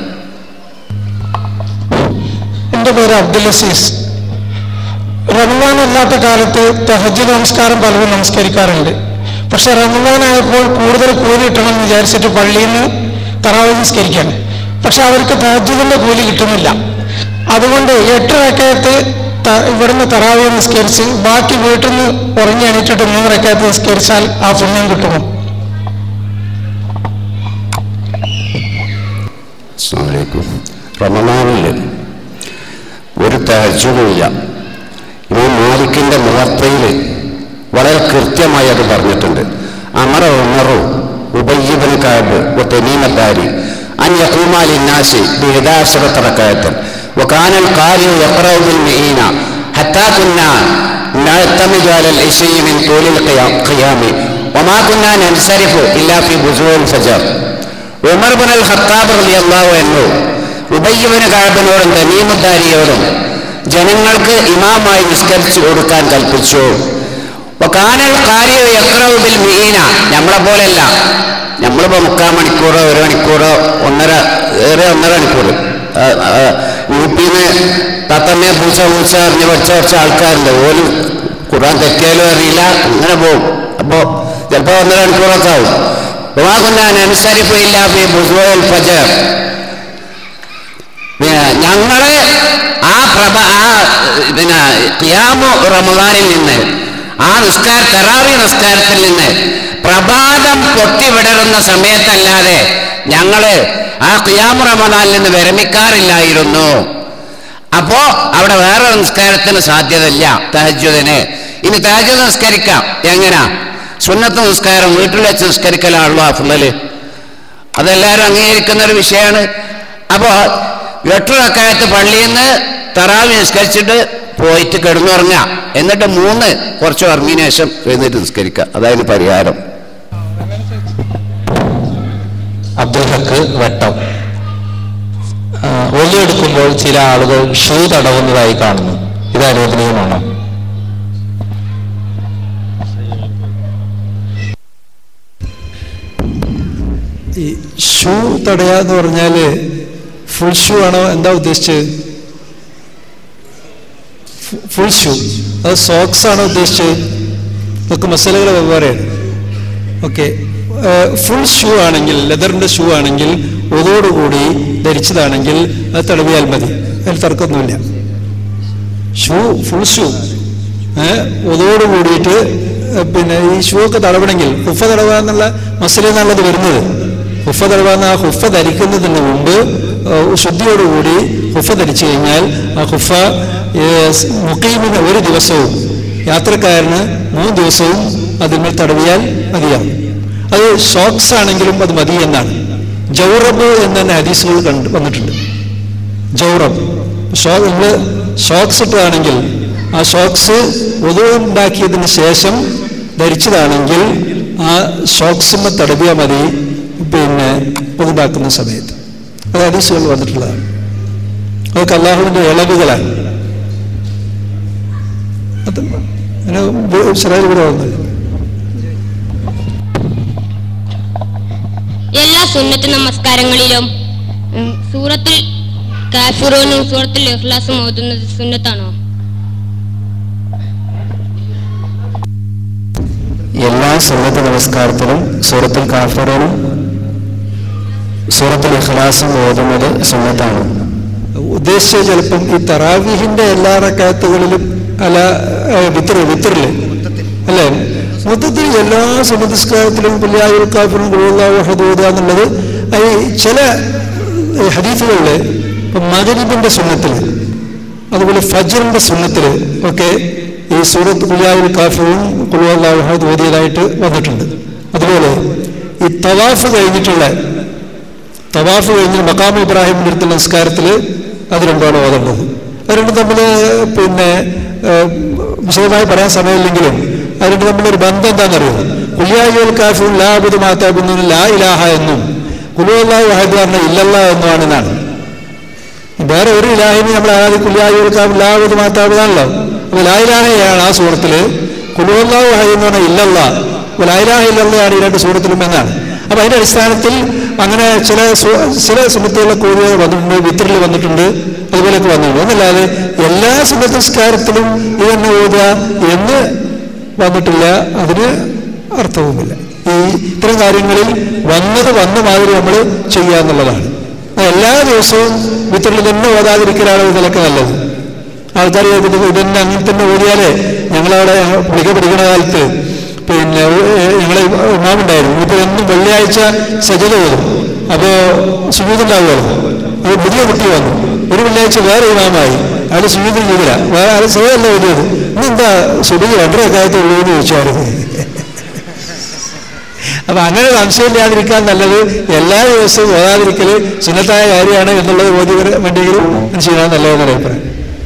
എൻ്റെ പേര് അബ്ദുൽ അസീസ് റമദാൻ അല്ലാത്ത കാലത്ത് തഹജ് നമസ്കാരം പലരും നമസ്കരിക്കാറുണ്ട് പക്ഷെ റമദാൻ ആയപ്പോൾ കൂടുതൽ കൂലി കിട്ടണമെന്ന് വിചാരിച്ചിട്ട് പള്ളിയിൽ നിന്ന് തറാവ് നിസ്കരിക്കാൻ പക്ഷെ അവർക്ക് തഹജുദിന്റെ കൂലി കിട്ടുന്നില്ല അതുകൊണ്ട് എട്ട് റക്കയത്ത് ത- ഇവിടുന്ന് തറാവ് നിസ്കരിച്ച് ബാക്കി വീട്ടിൽ നിന്ന് ഉറങ്ങി എണീറ്റിട്ട് മൂന്ന് റക്കയത്ത് നിസ്കരിച്ചാൽ ആ പുണ്യം കിട്ടുമോ അസ്സലാമലൈക്കും റമദാനിൽ ഒരു തഹജുമില്ല ഇമാം മാലിക്കിന്റെ മുഹത്തയിൽ വളരെ കൃത്യമായി അത് പറഞ്ഞിട്ടുണ്ട് അമറ ഉമറു ഉബയ്യബിന് കാബ് തെനീമത്താരി അൻ യഖൂമാലി നാസി ബിഹദാശറത്ത് റക്കായത്തൻ وكان القارئ يقرأ بالمئين حتى كنا نعتمد على العشي من طول القيام قيام وما كنا ننصرف إلا في بزوغ الفجر ഉമർ ബിൻ അൽ ഖത്താബ് റളിയല്ലാഹു അൻഹു ഉബയ്യ് ബിൻ കഅബിനോടും തമീമുദ്ദാരിയോടും ജനങ്ങൾക്ക് ഇമാമായി നിസ്കരിച്ചു കൊടുക്കാൻ കൽപ്പിച്ചു വകാനൽ ഖാരിയു യഖ്റഉ ബിൽ മീന നമ്മളെ പോലെയല്ല നമ്മളിപ്പോ മുക്കാൽ മണിക്കൂറോ ഒരു മണിക്കൂറോ ഒന്നര ഏറെ ഒന്നര മണിക്കൂർ യു പിന്ന് തത്തമ്മയെ പൂച്ച പൂച്ച അറിഞ്ഞ് പഠിച്ച കുറച്ച് ആൾക്കാരുണ്ട് ഓലും ഖുർആൻ തെറ്റിയാലും അറിയില്ല അങ്ങനെ പോകും അപ്പോ ചിലപ്പോ ഒന്നര മണിക്കൂറൊക്കെ ആവും وما كنا ننصرف إلا في بزوغ الفجر പിന്നെ ഞങ്ങള് ആ പ്രഭ ആ പിന്നെ ഖിയാമു റമദാനിൽ നിന്ന് ആ നിസ്കാര തെറാവി നിസ്കാരത്തിൽ നിന്ന് പ്രഭാതം പൊട്ടിവിടരുന്ന സമയത്തല്ലാതെ ഞങ്ങള് ആ ഖിയാമു റമദാനിൽ നിന്ന് വിരമിക്കാറില്ലായിരുന്നു അപ്പോ അവിടെ വേറെ നിസ്കാരത്തിന് സാധ്യതയില്ല തഹജുദിന് ഇനി തഹജുദ് നിസ്കരിക്കാം എങ്ങനാ സുന്നത്ത് നിസ്കാരം വീട്ടിൽ വെച്ച് നിസ്കരിക്കലാണല്ലോ അഫുള്ളല് അതെല്ലാവരും അംഗീകരിക്കുന്ന ഒരു വിഷയമാണ് അപ്പോ എട്ടരക്കാലത്ത് പള്ളിയിൽ നിന്ന് തറാവി നിസ്കരിച്ചിട്ട് പോയിട്ട് കിടന്നുറങ്ങുക എന്നിട്ട് മൂന്ന് കുറച്ച് ഉറങ്ങിയതിനു ശേഷം എഴുന്നേറ്റ് നിസ്കരിക്കുക അതായത് പരിഹാരം അബ്ദുൽ ഹക്ക് വെട്ടം ആ, ഒലിയെടുക്കുമ്പോൾ ചില ആളുകൾ ഷൂ തടവുന്നതായി കാണുന്നു ഇത് അനുവദനീയമാണോ ഈ ഷൂ തടയുക എന്ന് പറഞ്ഞാൽ ഫുൾ ഷൂ ആണോ എന്താ ഉദ്ദേശിച്ചത് ഫുൾ ഷൂ അത് സോക്സ് ആണോ ഉദ്ദേശിച്ചത് ഇതൊക്കെ മസാലകൾ വെവ്വേറെയാണ് ഓക്കെ ഫുൾ ഷൂ ആണെങ്കിൽ ലെതറിൻ്റെ ഷൂ ആണെങ്കിൽ ഒതോടുകൂടി ധരിച്ചതാണെങ്കിൽ അത് തടവിയാൽ മതി അതിൽ തർക്കമൊന്നുമില്ല ഷൂ ഫുൾ ഷൂ ഒതോട് കൂടിയിട്ട് ഏഹ്, പിന്നെ ഈ ഷൂ ഒക്കെ തടവണമെങ്കിൽ ഹുഫ തടവുക എന്നുള്ള മസല എന്നുള്ളത് വരുന്നത് ഹുഫ തടവുക എന്ന ആ ഹുഫ ധരിക്കുന്നതിന് മുമ്പ് ഏഹ്, ശുദ്ധിയോടുകൂടി ഹുഫ ധരിച്ചു കഴിഞ്ഞാൽ ആ ഹുഫ ഏഹ്, സ് മുഖീമിന് ഒരു ദിവസവും യാത്രക്കാരന് മൂന്ന് ദിവസവും അതിന്മേൽ തടവിയാൽ മതിയാവും അത് ഷോക്സ് ആണെങ്കിലും അത് മതി എന്നാണ് ജൗറബ് എന്ന തന്നെ ഹദീസുകൾ കണ്ട് വന്നിട്ടുണ്ട് ജൗറബ് ഷോ നമ്മൾ ഷോക്സ് ഇട്ടതാണെങ്കിൽ ആ ഷോക്സ് ഉണ്ടാക്കിയതിന് ശേഷം ധരിച്ചതാണെങ്കിൽ ആ ഷോക്സിമ്മ തടവിയാൽ മതി പിന്നെ പൊതുണ്ടാക്കുന്ന സമയത്ത് അത് ഹദീസുകൾ വന്നിട്ടുള്ളതാണ് അതൊക്കെ അള്ളാഹുവിൻ്റെ ഇളവുകളാണ് അത് അങ്ങനെ ചെറിയ ഇവിടെ വന്നത് എല്ലാ സുന്നത്ത് നമസ്കാരങ്ങളിലും ഉം, സൂറത്തിൽ കാഫിറൂനും സൂറത്തിൽ ഇഖ്ലാസും ഓതുന്നത് സുന്നത്താണോ എല്ലാ സുന്നത്ത് നമസ്കാരത്തിലും സൂറത്തുൽ കാഫറൂനും സൂറത്തുൽ ഇഖ്ലാസും ഓതുന്നത് സുന്നത്താണ് ഉദ്ദേശിച്ച ചിലപ്പം ഈ തറാവീഹിന്റെ എല്ലാ റക്കാത്തുകളിലും അല്ല വിത്തറ് വിത്തറില് അല്ലേ മൊത്തത്തിൽ എല്ലാ സുമതസ്കാരത്തിലും പുല്യായുൽ കാഫിറും കുറുല്ലാഹദൂദ എന്നുള്ളത് ഈ ചില ഹദീഫുകളിൽ ഇപ്പം മകരിബിന്റെ സുന്നത്തിൽ അതുപോലെ ഫജറിന്റെ സുന്നത്തിൽ ഒക്കെ ഈ സൂറത്ത് കുല്യായുൽ കാഫിറും കുറുല്ലാഹദ് ഓതിയതായിട്ട് വന്നിട്ടുണ്ട് അതുപോലെ ഈ തവാഫ് കഴിഞ്ഞിട്ടുള്ള തവാഫ് കഴിഞ്ഞ് മക്കാം ഇബ്രാഹിമിൻ്റെ അടുത്തുള്ള നിസ്കാരത്തിൽ അത് രണ്ടാണ് ഓതേണ്ടത് അത് രണ്ടും തമ്മിൽ പിന്നെ ഏഹ്, വിശദമായി പറയാൻ സമയമില്ലെങ്കിലും അത് രണ്ടും തമ്മിലൊരു ബന്ധം എന്താണെന്നറിയോ കുലിയായുൽ കാഫും ലാബുദ് മാതാബുന്നു ലാ ഇലാഹ എന്നും കുലുവല്ലാഹു വഹദ് പറഞ്ഞ ഇല്ലല്ല എന്നുമാണെന്നാണ് വേറെ ഒരു ഇലാഹിനെ നമ്മൾ ആദ്യം കുലിയായുൽ കാഫ് ലാബുദ് മാതാബുദാണല്ലോ അപ്പോൾ ലാ ഇലാഹയാണ് ആ സൂറത്തിൽ കുലുവല്ലാഹു വഹദ് എന്ന് പറഞ്ഞാൽ ഇല്ലല്ല അപ്പോൾ ലാ ഇലാഹ ഇല്ലല്ലയാണ് ഈ രണ്ട് സൂറത്തിലും എന്നാണ് അപ്പൊ അതിന്റെ അടിസ്ഥാനത്തിൽ അങ്ങനെ ചില സു- ചില സുന്നത്തുകളെ കൂടുതൽ വന്നിട്ടുണ്ട് വിത്തറിൽ വന്നിട്ടുണ്ട് അതുപോലെയൊക്കെ വന്നിട്ടുണ്ട് എന്നല്ലാതെ എല്ലാ സുന്നത്തസ്കാരത്തിലും ഇത് തന്നെ ഓതുക എന്ന് വന്നിട്ടില്ല അതിന് അർത്ഥവുമില്ല ഈ ഇത്തരം കാര്യങ്ങളിൽ വന്നത് വന്ന മാതിരി നമ്മൾ ചെയ്യുക എന്നുള്ളതാണ് എല്ലാ ദിവസവും വിത്തറിൽ തന്നെ ഓതാതിരിക്കലാണ് ഇതിലൊക്കെ നല്ലത് ആൾക്കാർ ഇത് ഇതന്നെ അങ്ങനെ തന്നെ ഓതിയാലേ ഞങ്ങളവിടെ പുളിക പഠിക്കുന്ന കാലത്ത് പിന്നെ ഞങ്ങളെ ഇമാമുണ്ടായിരുന്നു ഇപ്പൊ എന്നും വെള്ളിയാഴ്ച സജത ഓതും അപ്പോ സുജൂതുണ്ടാവുമല്ലോ അത് പുതിയ കുട്ടി വന്നു ഒരു വെള്ളിയാഴ്ച വേറെ ഇമാമായി അയാൾ സുജൂത് ചെയ്തില്ല വേറെ ആൾ സജതല്ല ഓതിയത് ഇന്നെന്താ സുജൂത് രണ്ടര കാലത്ത് ഉള്ളൂ എന്ന് ചോദിച്ചായിരുന്നു അപ്പൊ അങ്ങനെ സംശയമില്ലാതിരിക്കാൻ നല്ലത് എല്ലാ ദിവസവും ഓതാതിരിക്കൽ സുന്നത്തായ കാര്യമാണ് എന്നുള്ളത് ബോധ്യ വേണ്ടിയെങ്കിലും ചെയ്യാൻ നല്ലതെന്നുള്ള അഭിപ്രായം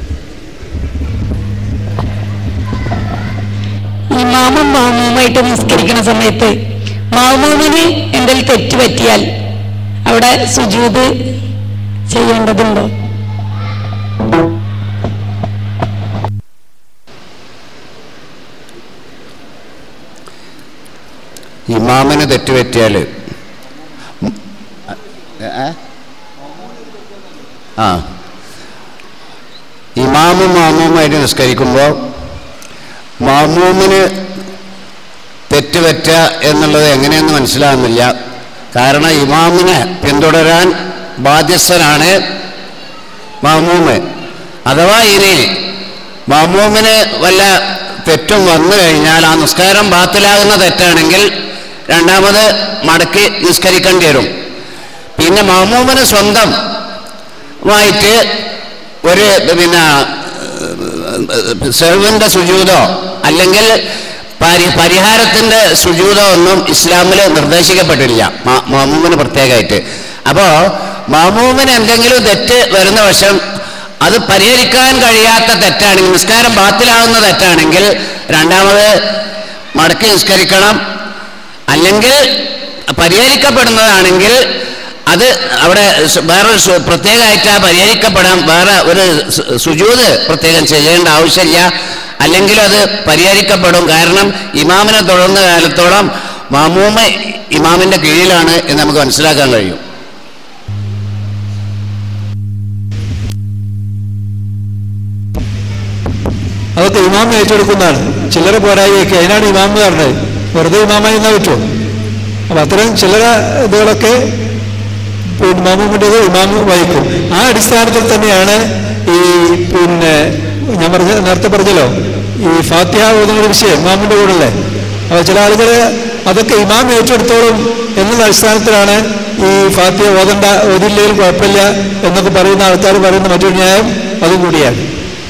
ഇമാമും മാമൂമായിട്ട് നിസ്കരിക്കുന്ന സമയത്ത് മാമൂമിന് എന്തെങ്കിലും തെറ്റ് പറ്റിയാൽ അവിടെ സുജൂത് ചെയ്യേണ്ടതുണ്ടോ ഇമാമിന് തെറ്റുപറ്റിയാൽ ആ ഇമാമും മാമൂമായിട്ട് നിസ്കരിക്കുമ്പോൾ മാമൂമിന് തെറ്റുപറ്റ എന്നുള്ളത് എങ്ങനെയെന്ന് മനസ്സിലാകുന്നില്ല കാരണം ഇമാമിനെ പിന്തുടരാൻ ബാധ്യസ്ഥനാണ് മാമൂമ് അഥവാ ഇനി മാമൂമിന് വല്ല തെറ്റും വന്നു കഴിഞ്ഞാൽ ആ നിസ്കാരം ബാത്തിലാകുന്ന തെറ്റാണെങ്കിൽ രണ്ടാമത് മടക്കി നിസ്കരിക്കേണ്ടി വരും പിന്നെ മാമൂമിന് സ്വന്തം ആയിട്ട് ഒരു പിന്നെ സെർവിൻ്റെ സുജൂതോ അല്ലെങ്കിൽ പരി പരിഹാരത്തിൻ്റെ സുജൂതോ ഒന്നും ഇസ്ലാമിൽ നിർദ്ദേശിക്കപ്പെട്ടില്ല മാ- മാമൂമിന് പ്രത്യേകമായിട്ട് അപ്പോൾ മാമൂമിന് എന്തെങ്കിലും തെറ്റ് വരുന്ന വശം അത് പരിഹരിക്കാൻ കഴിയാത്ത തെറ്റാണെങ്കിൽ നിസ്കാരം ബാത്തിലാകുന്ന തെറ്റാണെങ്കിൽ രണ്ടാമത് മടക്കി നിസ്കരിക്കണം അല്ലെങ്കിൽ പരിഹരിക്കപ്പെടുന്നതാണെങ്കിൽ അത് അവിടെ സു- വേറെ സു- പ്രത്യേകമായിട്ട് ആ പരിഹരിക്കപ്പെടാൻ വേറെ ഒരു സു- സുജൂത് പ്രത്യേകം ചെയ്യേണ്ട ആവശ്യമില്ല അല്ലെങ്കിൽ അത് പരിഹരിക്കപ്പെടും കാരണം ഇമാമിനെ തുടർന്ന കാലത്തോളം മാമൂമ ഇമാമിന്റെ കീഴിലാണ് എന്ന് നമുക്ക് മനസ്സിലാക്കാൻ കഴിയും അതൊക്കെ ഇമാം ഏറ്റെടുക്കുന്നതാണ് ചില്ലറ പോരായിയൊക്കെ അതിനാണ് ഇമാം എന്ന് പറഞ്ഞത് വെറുതെ ഇമാമായി എന്നാ പറ്റുമോ അപ്പം അത്തരം ചില്ലറ ഇതുകളൊക്കെ പിന്നെ മാമുവിൻ്റെത് ഇമാം വഹിക്കും ആ അടിസ്ഥാനത്തിൽ തന്നെയാണ് ഈ പിന്നെ ഞാൻ പറഞ്ഞ നേരത്തെ പറഞ്ഞല്ലോ ഈ ഫാത്തിഹ ഓതുന്ന വിഷയം ഇമാമിൻ്റെ കൂടെ അല്ലേ അപ്പോൾ ചില ആളുകൾ അതൊക്കെ ഇമാം ഏറ്റെടുത്തോളും എന്നുള്ള അടിസ്ഥാനത്തിലാണ് ഈ ഫാത്തിഹ ഓതണ്ട ഓതില്ലെങ്കിൽ കുഴപ്പമില്ല എന്നൊക്കെ പറയുന്ന ആൾക്കാർ പറയുന്ന മറ്റൊരു ന്യായം അതും കൂടിയാണ്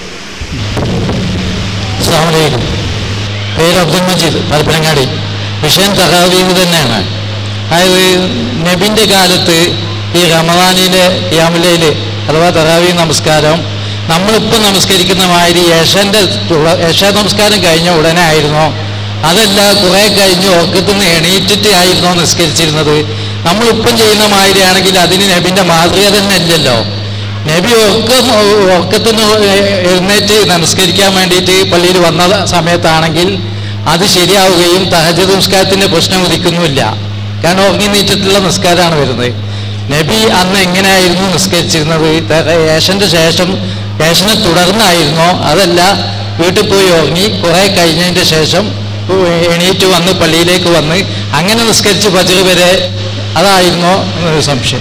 അസ്സാമലൈക്കും പേര് അബ്ദുൽ മജീദ് പരപ്പനങ്ങാടി വിഷയം തഹാവീവ് തന്നെയാണ് അതായത് നബിൻ്റെ കാലത്ത് ഈ റമദാനിലെ യാമുലയിൽ അഥവാ തഹാവി നമസ്കാരം നമ്മളിപ്പോൾ നമസ്കരിക്കുന്ന മാതിരി യേശൻ്റെ യേശ നമസ്കാരം കഴിഞ്ഞ ഉടനെ ആയിരുന്നോ അതല്ല കുറേ കഴിഞ്ഞ് ഉറക്കത്തിൽ നിന്ന് എണീറ്റിട്ട് ആയിരുന്നോ നിസ്കരിച്ചിരുന്നത് നമ്മളിപ്പം ചെയ്യുന്ന മാതിരിയാണെങ്കിൽ അതിന് നബിൻ്റെ മാതൃക തന്നെ ഇല്ലല്ലോ നബി ഉറക്കം ഉറക്കത്തിൽ നിന്ന് എഴുന്നേറ്റ് നമസ്കരിക്കാൻ വേണ്ടിയിട്ട് പള്ളിയിൽ വന്ന സമയത്താണെങ്കിൽ അത് ശരിയാവുകയും തഹജ നിസ്കാരത്തിന്റെ പ്രശ്നം ഉദിക്കുന്നുമില്ല കാരണം ഉറങ്ങി നീറ്റിട്ടുള്ള നിസ്കാരമാണ് വരുന്നത് നബി അന്ന് എങ്ങനെയായിരുന്നു നിസ്കരിച്ചിരുന്നത് ഏഷന്റെ ശേഷം ഏഷനെ തുടർന്നായിരുന്നോ അതല്ല വീട്ടിൽ പോയി ഉറങ്ങി കുറെ കഴിഞ്ഞതിന്റെ ശേഷം എണീറ്റ് വന്ന് പള്ളിയിലേക്ക് വന്ന് അങ്ങനെ നിസ്കരിച്ച് പതിവ് വരെ അതായിരുന്നോ എന്നൊരു സംശയം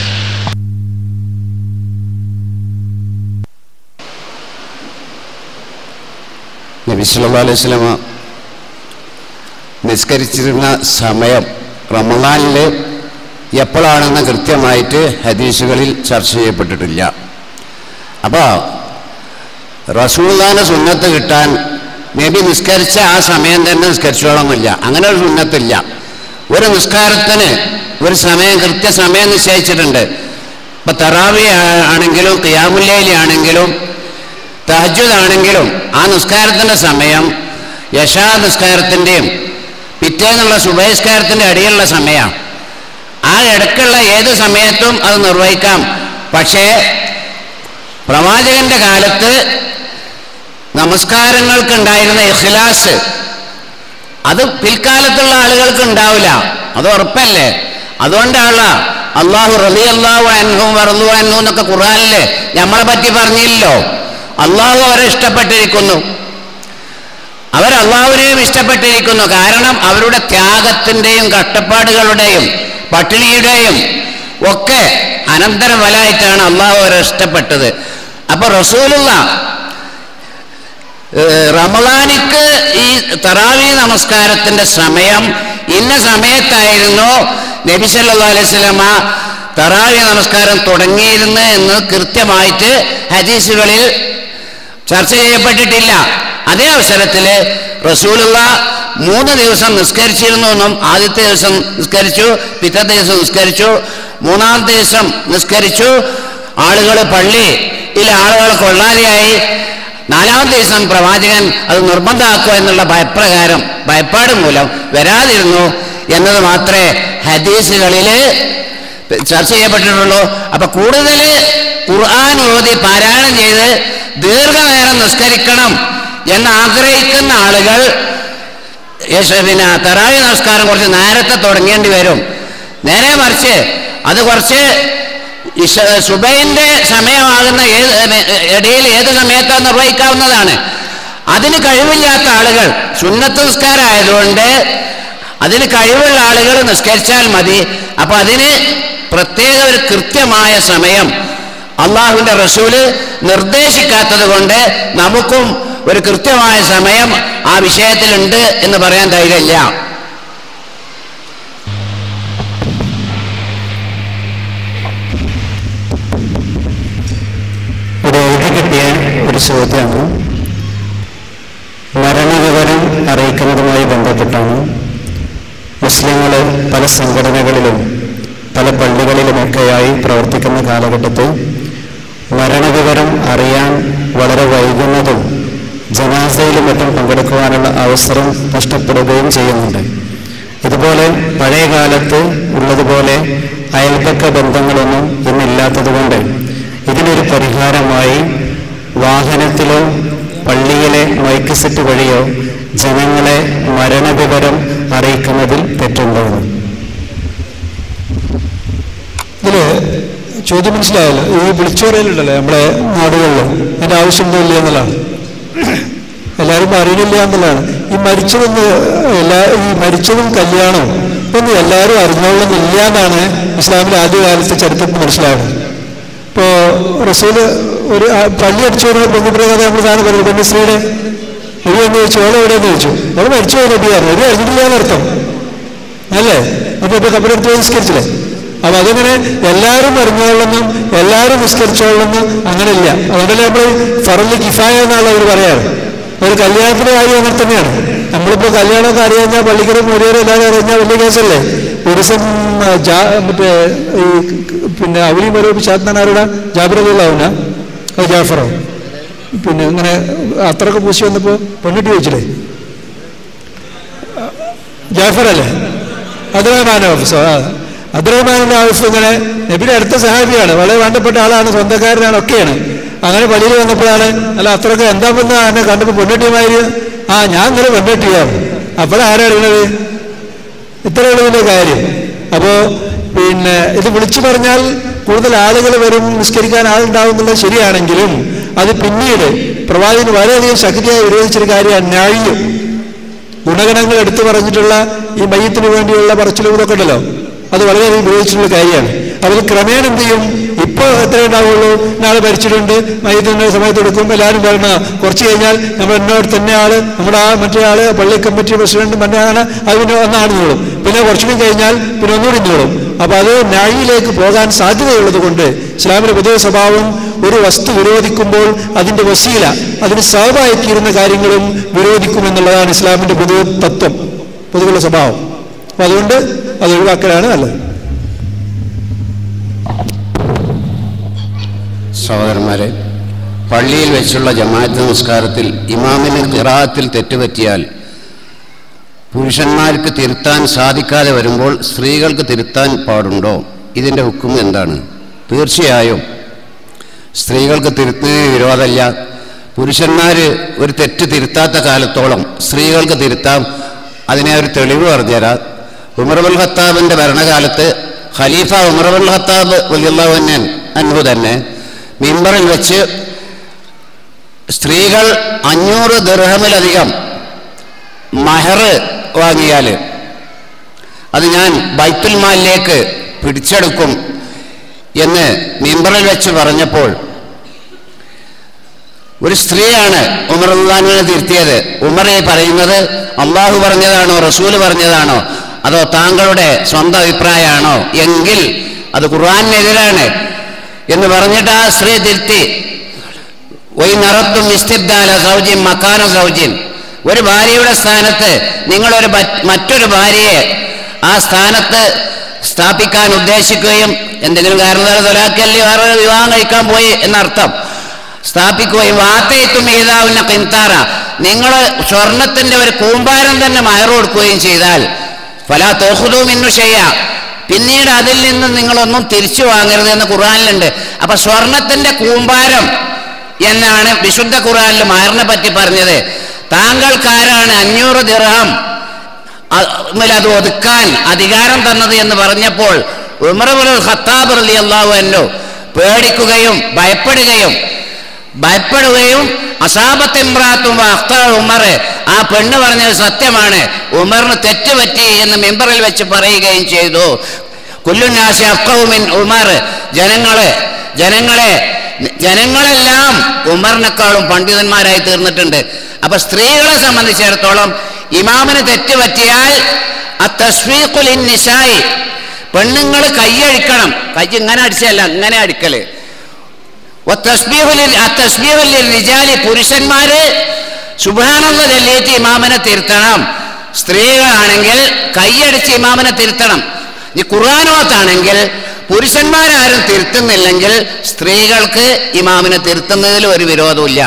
നബി സല്ലല്ലാഹു അലൈഹി വസല്ലമ നിസ്കരിച്ചിരുന്ന സമയം റമദാനിൽ എപ്പോഴാണെന്ന് കൃത്യമായിട്ട് ഹദീസുകളിൽ ചർച്ച ചെയ്യപ്പെട്ടിട്ടില്ല അപ്പോൾ റസൂൽദാന സുന്നത്ത് കിട്ടാൻ നബി നിസ്കരിച്ച ആ സമയം തന്നെ നിസ്കരിച്ചോളന്നില്ല അങ്ങനെ ഒരു സുന്നത്തില്ല ഒരു നിസ്കാരത്തിന് ഒരു സമയം കൃത്യസമയം നിശ്ചയിച്ചിട്ടുണ്ട് ഇപ്പം തറാവി ആണെങ്കിലും ഖിയാമുല്ലയിലെ ആണെങ്കിലും തഹജുദ് ആണെങ്കിലും ആ നിസ്കാരത്തിൻ്റെ സമയം യശാ നിസ്കാരത്തിൻ്റെയും പിറ്റേന്നുള്ള സുബഹിസ്കാരത്തിൻ്റെ അടിയിലുള്ള സമയമാണ് ആ ഇടയ്ക്കുള്ള ഏത് സമയത്തും അത് നിർവഹിക്കാം പക്ഷേ പ്രവാചകന്റെ കാലത്ത് നമസ്കാരങ്ങൾക്കുണ്ടായിരുന്ന ഇഖ്ലാസ് അത് പിൽക്കാലത്തുള്ള ആളുകൾക്ക് ഉണ്ടാവില്ല അത് ഉറപ്പല്ലേ അതുകൊണ്ടാണ് അള്ളാഹു റലി അള്ളാഹു അൻഹും വറന്നു അൻഹു എന്നൊക്കെ ഖുറാനില് നമ്മളെ പറ്റി പറഞ്ഞില്ലല്ലോ അള്ളാഹു അവരെ ഇഷ്ടപ്പെട്ടിരിക്കുന്നു അവർ അള്ളാഹുവിനെയും ഇഷ്ടപ്പെട്ടിരിക്കുന്നു കാരണം അവരുടെ ത്യാഗത്തിൻ്റെയും കഷ്ടപ്പാടുകളുടെയും പട്ടിണിയുടെയും ഒക്കെ അനന്തരഫലമായിട്ടാണ് അള്ളാഹു അവരെ ഇഷ്ടപ്പെട്ടത് അപ്പൊ റസൂലുള്ള റമദാനിക്ക് ഈ തറാവി നമസ്കാരത്തിന്റെ സമയം ഇന്ന സമയത്തായിരുന്നു നബി സല്ലാ അലൈഹി സ്വലമ തറാവി നമസ്കാരം തുടങ്ങിയിരുന്നു എന്ന് കൃത്യമായിട്ട് ഹദീസുകളിൽ ചർച്ച ചെയ്യപ്പെട്ടിട്ടില്ല അതേ അവസരത്തിൽ റസൂലുള്ള മൂന്ന് ദിവസം നിസ്കരിച്ചിരുന്നു എന്നും ആദ്യത്തെ ദിവസം നിസ്കരിച്ചു പിറ്റത്തെ ദിവസം നിസ്കരിച്ചു മൂന്നാമത്തെ ദിവസം നിസ്കരിച്ചു ആളുകൾ പള്ളിയിൽ ആളുകൾ കൊള്ളാതെയായി നാലാമത്തെ ദിവസം പ്രവാചകൻ അത് നിർബന്ധമാക്കുക എന്നുള്ള ഭയപ്രകാരം ഭയപ്പാട് മൂലം വരാതിരുന്നു എന്നത് മാത്രമേ ഹദീസുകളിൽ ചർച്ച ചെയ്യപ്പെട്ടിട്ടുള്ളൂ അപ്പൊ കൂടുതൽ ഖുർആൻ ഓതി പാരായണം ചെയ്ത് ദീർഘനേരം നിസ്കരിക്കണം എന്ന് ആഗ്രഹിക്കുന്ന ആളുകൾ പിന്നെ തറാവി നമസ്കാരം കുറച്ച് നേരത്തെ തുടങ്ങേണ്ടി വരും നേരെ മറിച്ച് അത് കുറച്ച് സുബൈന്റെ സമയമാകുന്ന ഏത് ഇടയിൽ ഏത് സമയത്താണ് നിർവഹിക്കാവുന്നതാണ് അതിന് കഴിവില്ലാത്ത ആളുകൾ സുന്നത്ത് നിസ്കാരമായതുകൊണ്ട് അതിന് കഴിവുള്ള ആളുകൾ നിസ്കരിച്ചാൽ മതി അപ്പൊ അതിന് പ്രത്യേക ഒരു കൃത്യമായ സമയം അള്ളാഹുവിന്റെ റസൂല് നിർദ്ദേശിക്കാത്തത് കൊണ്ട് നമുക്കും ഒരു കൃത്യമായ സമയം ആ വിഷയത്തിലുണ്ട് എന്ന് പറയാൻ ധൈര്യമില്ല ഇവിടെ എഴുതി കിട്ടിയ ഒരു ചോദ്യമാണ് മരണവിവരം അറിയിക്കുന്നതുമായി ബന്ധപ്പെട്ടാണ് മുസ്ലിങ്ങൾ പല സംഘടനകളിലും പല പള്ളികളിലുമൊക്കെയായി പ്രവർത്തിക്കുന്ന കാലഘട്ടത്തിൽ മരണവിവരം അറിയാൻ വളരെ വൈകുന്നതും ജനാസയിലും മറ്റും പങ്കെടുക്കുവാനുള്ള അവസരം നഷ്ടപ്പെടുകയും ചെയ്യുന്നുണ്ട് ഇതുപോലെ പഴയ കാലത്ത് ഉള്ളതുപോലെ അയൽപക്ക ബന്ധങ്ങളൊന്നും ഇന്നില്ലാത്തതുകൊണ്ട് ഇതിനൊരു പരിഹാരമായി വാഹനത്തിലോ പള്ളിയിലെ മൈക്ക് സെറ്റ് വഴിയോ ജനങ്ങളെ മരണവിവരം അറിയിക്കുന്നതിൽ തെറ്റുണ്ടോ ഇതില് ചോദ്യം മനസ്സിലായല്ലോ ഈ വിളിച്ചോറയിലുണ്ടല്ലോ നമ്മളെ നാടുകളിൽ അതിന്റെ ആവശ്യമുണ്ടോ ഇല്ല എന്നുള്ളതാണ് എല്ലാവരും അറിയണില്ല എന്നുള്ളതാണ് ഈ മരിച്ചതെന്ന് എല്ലാ ഈ മരിച്ചതും കല്യാണവും ഒന്നും എല്ലാവരും അറിഞ്ഞോളുന്നില്ല എന്നാണ് ഇസ്ലാമിലെ ആദ്യകാലത്തെ ചരിത്രത്തിൽ മനസ്സിലാവുന്നത് ഇപ്പോൾ റസൂല് ഒരു ആ, പള്ളി അടിച്ചു വരുന്ന പെൺകുട്ടിയുടെ കഥ നമ്മൾ സാധനം പറഞ്ഞു പെൺസ്ത്രീയുടെ ഒരു എന്ന് ചോദിച്ചു ഓളെ എവിടെയെന്ന് ചോദിച്ചു ഓളെ മരിച്ചു പോയി നബിയായിരുന്നു ഒരു അറിഞ്ഞിട്ടില്ല എന്നർത്ഥം അല്ലേ അപ്പൊ ഇപ്പൊ കബറെടുത്ത് പോയി നിസ്കരിച്ചില്ലേ അപ്പൊ അതിങ്ങനെ എല്ലാവരും അറിഞ്ഞോളെന്നും എല്ലാവരും നിസ്കരിച്ചോളെന്നും അങ്ങനെ ഇല്ല അതുകൊണ്ടല്ലേ നമ്മൾ ഫറല് കിഫായ എന്നാണ് അവർ പറയാറ് ഒരു കല്യാണത്തിന്റെ കാര്യം അങ്ങനെ തന്നെയാണ് നമ്മളിപ്പോ കല്യാണമൊക്കെ അറിയാഞ്ഞാൽ പള്ളിക്കരും മുരിയരും എല്ലാവരും അറിഞ്ഞാൽ വലിയ കേസല്ലേ ഒരു ദിവസം ആ, ജാ- മറ്റേ ഈ പിന്നെ അവലി മരവിപ്പിച്ചാത്താണ് ആരുടെ ജാബിറുള്ളവന അത് ജാഫറോ പിന്നെ ഇങ്ങനെ അത്രയൊക്കെ പൂശി വന്നപ്പോ പെണ്ണിട്ട് ചോദിച്ചില്ലേ ജാഫർ അല്ലേ അബ്ദുറഹ്മാൻ ഓഫീസോ ആ അബ്ദുറഹ്മാനിന്റെ ഓഫീസ് ഇങ്ങനെ നബിയുടെ അടുത്ത സഹാബിയാണ് വളരെ വേണ്ടപ്പെട്ട ആളാണ് സ്വന്തക്കാരനാണ് ഒക്കെയാണ് അങ്ങനെ പള്ളിയിൽ വന്നപ്പോഴാണ് അല്ല അത്രയൊക്കെ എന്താ വന്ന എന്നെ കണ്ടപ്പോൾ പെണ്ണെട്ടിയമാര് ആ ഞാൻ ഇന്നലെ പെണ്ണെട്ടിയാണ് അപ്പോഴാരാ അറിയണത് ഇത്രയുള്ള ഇതിന്റെ കാര്യം അപ്പോ പിന്നെ ഇത് വിളിച്ചു പറഞ്ഞാൽ കൂടുതൽ ആളുകൾ വരും നിസ്കരിക്കാൻ ആളുണ്ടാവും എന്നുള്ളത് ശരിയാണെങ്കിലും അത് പിന്നീട് പ്രവാചകന് വളരെയധികം ശക്തിയായി വിരോധിച്ചൊരു കാര്യമാണ് ന്യായം ഗുണഗണങ്ങൾ എടുത്തു പറഞ്ഞിട്ടുള്ള ഈ മയ്യത്തിന് വേണ്ടിയുള്ള പറച്ചിലും ഇതൊക്കെ ഉണ്ടല്ലോ അത് വളരെയധികം ഉപയോഗിച്ചിട്ടുള്ള കാര്യമാണ് അപ്പോൾ ഇത് ക്രമേണ എന്ത് ചെയ്യും ഇപ്പോൾ എത്ര ഉണ്ടാവുള്ളൂ നാളെ ഭരിച്ചിട്ടുണ്ട് മയ്യത്തിന് സമയത്ത് എടുക്കും എല്ലാവരും പറഞ്ഞ കുറച്ച് കഴിഞ്ഞാൽ നമ്മൾ എന്നോട് തന്നെ ആള് നമ്മുടെ ആ മറ്റേ ആള് പള്ളി കമ്മിറ്റി പ്രസിഡന്റ് മറ്റാണ് അത് പിന്നെ ഒന്നാണ് നീളും പിന്നെ കുറച്ചുകൂടി കഴിഞ്ഞാൽ പിന്നെ ഒന്നുകൂടി നീളും അപ്പൊ അത് ന്യായിലേക്ക് പോകാൻ സാധ്യതയുള്ളത് കൊണ്ട് ഇസ്ലാമിന്റെ പൊതുവെ സ്വഭാവം ഒരു വസ്തു വിരോധിക്കുമ്പോൾ അതിന്റെ വസീല അതിന് സഹമായി തീരുന്ന കാര്യങ്ങളും വിരോധിക്കുമെന്നുള്ളതാണ് ഇസ്ലാമിന്റെ പൊതുവെ തത്വം പൊതുവെയുള്ള സ്വഭാവം അപ്പൊ അതുകൊണ്ട് അത് ഒഴിവാക്കലാണ് നല്ലത് സഹോദരന്മാരെ പള്ളിയിൽ വെച്ചുള്ള ജമാഅത്ത് നമസ്കാരത്തിൽ ഇമാമിന് ഖിറാത്തിൽ തെറ്റുപറ്റിയാൽ പുരുഷന്മാർക്ക് തിരുത്താൻ സാധിക്കാതെ വരുമ്പോൾ സ്ത്രീകൾക്ക് തിരുത്താൻ പാടുണ്ടോ ഇതിൻ്റെ ഹുക്കും എന്താണ് തീർച്ചയായും സ്ത്രീകൾക്ക് തിരുത്തുന്നതിന് വിരോധമല്ല പുരുഷന്മാർ ഒരു തെറ്റ് തിരുത്താത്ത കാലത്തോളം സ്ത്രീകൾക്ക് തിരുത്താം അതിനെ ഒരു തെളിവ് പറഞ്ഞുതരാം ഉമർബുൽ ഖത്താബിൻ്റെ ഭരണകാലത്ത് ഖലീഫ ഉമർബുൽ ഖത്താബ് വലിയുള്ളവന്നൻ അൻഹു തന്നെ മിമ്പറിൽ വെച്ച് സ്ത്രീകൾ അഞ്ഞൂറ് ദർഹമിലധികം മഹർ വാങ്ങിയാൽ അത് ഞാൻ ബൈത്തുൽ മാലിലേക്ക് പിടിച്ചെടുക്കും എന്ന് മിമ്പറിൽ വെച്ച് പറഞ്ഞപ്പോൾ ഒരു സ്ത്രീയാണ് ഉമർ ഉള്ളാനെ തിരുത്തിയത് ഉമർ ഈ പറയുന്നത് അള്ളാഹു പറഞ്ഞതാണോ റസൂല് പറഞ്ഞതാണോ അതോ താങ്കളുടെ സ്വന്തം അഭിപ്രായമാണോ എങ്കിൽ അത് ഖുർആാനെതിരാണ് എന്ന് പറഞ്ഞിട്ട് ആ സ്ത്രീ തിരുത്തി വൈ നിറത്തും ഇസ്തിബ്ദാല സൗജിൻ മക്കാന സൗജിൻ ഒരു ഭാര്യയുടെ സ്ഥാനത്ത് നിങ്ങളൊരു മറ്റ് മറ്റൊരു ഭാര്യയെ ആ സ്ഥാനത്ത് സ്ഥാപിക്കാൻ ഉദ്ദേശിക്കുകയും എന്തെങ്കിലും കാരണത്താൽ തൊലാക്കല്ലി വേറെ വിവാഹം കഴിക്കാൻ പോയി എന്നർത്ഥം സ്ഥാപിക്കുകയും വാത്തയത്തും ഏതാവുന്ന കിന്താറ നിങ്ങൾ സ്വർണത്തിന്റെ ഒരു കൂമ്പാരം തന്നെ മയറ് കൊടുക്കുകയും ചെയ്താൽ ഫല തോഹുദവും ഇന്നു ചെയ്യാം പിന്നീട് അതിൽ നിന്ന് നിങ്ങളൊന്നും തിരിച്ചു വാങ്ങരുത് എന്ന് ഖുർആാനിലുണ്ട് അപ്പൊ സ്വർണത്തിന്റെ കൂമ്പാരം എന്നാണ് വിശുദ്ധ ഖുർആാനിൽ മയറിനെ പറ്റി പറഞ്ഞത് താങ്കൾക്കാരാണ് അഞ്ഞൂറ് ദിർഹം അ- അത് ഒതുക്കാൻ അധികാരം തന്നത് എന്ന് പറഞ്ഞപ്പോൾ ഉമറുൽ ഖത്താബ് റലി അള്ളാഹു എന്നോ പേടിക്കുകയും ഭയപ്പെടുകയും ഭയപ്പെടുകയും അസാബത്തിമ്രാത്തും അഖ്തർ ഉമർ ആ പെണ്ണ് പറഞ്ഞത് സത്യമാണ് ഉമറിന് തെറ്റുപറ്റി എന്ന് മെമ്പറിൽ വെച്ച് പറയുകയും ചെയ്തു കുല്ലുനാശി അഫ്കവുമിൻ ഉമർ ജനങ്ങളെ ജനങ്ങളെ ജനങ്ങളെല്ലാം ഉമറിനേക്കാളും പണ്ഡിതന്മാരായി തീർന്നിട്ടുണ്ട് അപ്പൊ സ്ത്രീകളെ സംബന്ധിച്ചിടത്തോളം ഇമാമിന് തെറ്റുപറ്റിയാൽ ആ തസ്വീഖുലിൻ നിസായി പെണ്ണുങ്ങൾ കൈയഴിക്കണം കൈ ഇങ്ങനെ അടിച്ചല്ല ഇങ്ങനെ അടിക്കല് വത്തസ്ബീഹുലിൽ- ആ തസ്ബീഹുലിൽ റിജാലി പുരുഷന്മാര് സുബാനുള്ള ചൊല്ലിയിട്ട് ഇമാമിനെ തിരുത്തണം സ്ത്രീകളാണെങ്കിൽ കൈയടിച്ച് ഇമാമിനെ തിരുത്തണം ഈ ഖുർആാനോത്താണെങ്കിൽ പുരുഷന്മാരാരും തിരുത്തുന്നില്ലെങ്കിൽ സ്ത്രീകൾക്ക് ഇമാമിനെ തിരുത്തുന്നതിൽ ഒരു വിരോധമില്ല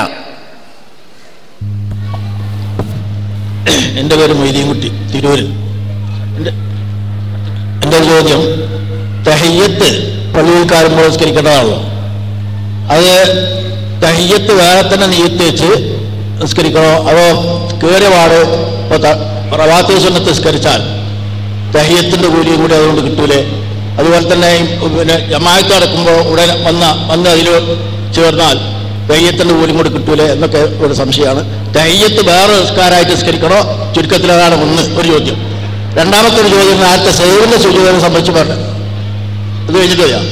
എൻ്റെ പേര് മൊയ്തീൻകുട്ടി തിരൂര് എൻ്റെ എൻ്റെ ചോദ്യം തഹയ്യത്ത് പള്ളിയിൽ കയറുമ്പോൾ നിസ്കരിക്കേണ്ടതാണല്ലോ അത് തഹയ്യത്ത് വേറെ തന്നെ നീയത്ത് വെച്ച് നിസ്കരിക്കണോ അതോ കയറിയ പാട് ഇപ്പോൾ റവാത്തി സുന്നത്ത് നിസ്കരിച്ചാൽ തഹയ്യത്തിൻ്റെ കൂലിയും കൂടി അതുകൊണ്ട് കിട്ടൂലേ അതുപോലെ തന്നെ ഈ പിന്നെ ജമാഅത്ത് നടക്കുമ്പോൾ ഉടനെ വന്ന വന്ന് അതിൽ ചേർന്നാൽ തെയ്യത്തിൻ്റെ പോലും കൂടി കിട്ടൂലേ എന്നൊക്കെ ഒരു സംശയമാണ് തെയ്യത്ത് വേറെ നിസ്കാരമായിട്ട് നിസ്കരിക്കണോ ചുരുക്കത്തിൽ അതാണ് ഒന്ന് ഒരു ചോദ്യം രണ്ടാമത്തെ ഒരു ചോദ്യം നേരത്തെ സേവിൻ്റെ സൂചിതനെ സംബന്ധിച്ച് പറഞ്ഞു ഇത് കഴിഞ്ഞിട്ട് വരാം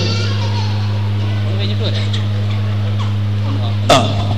ആ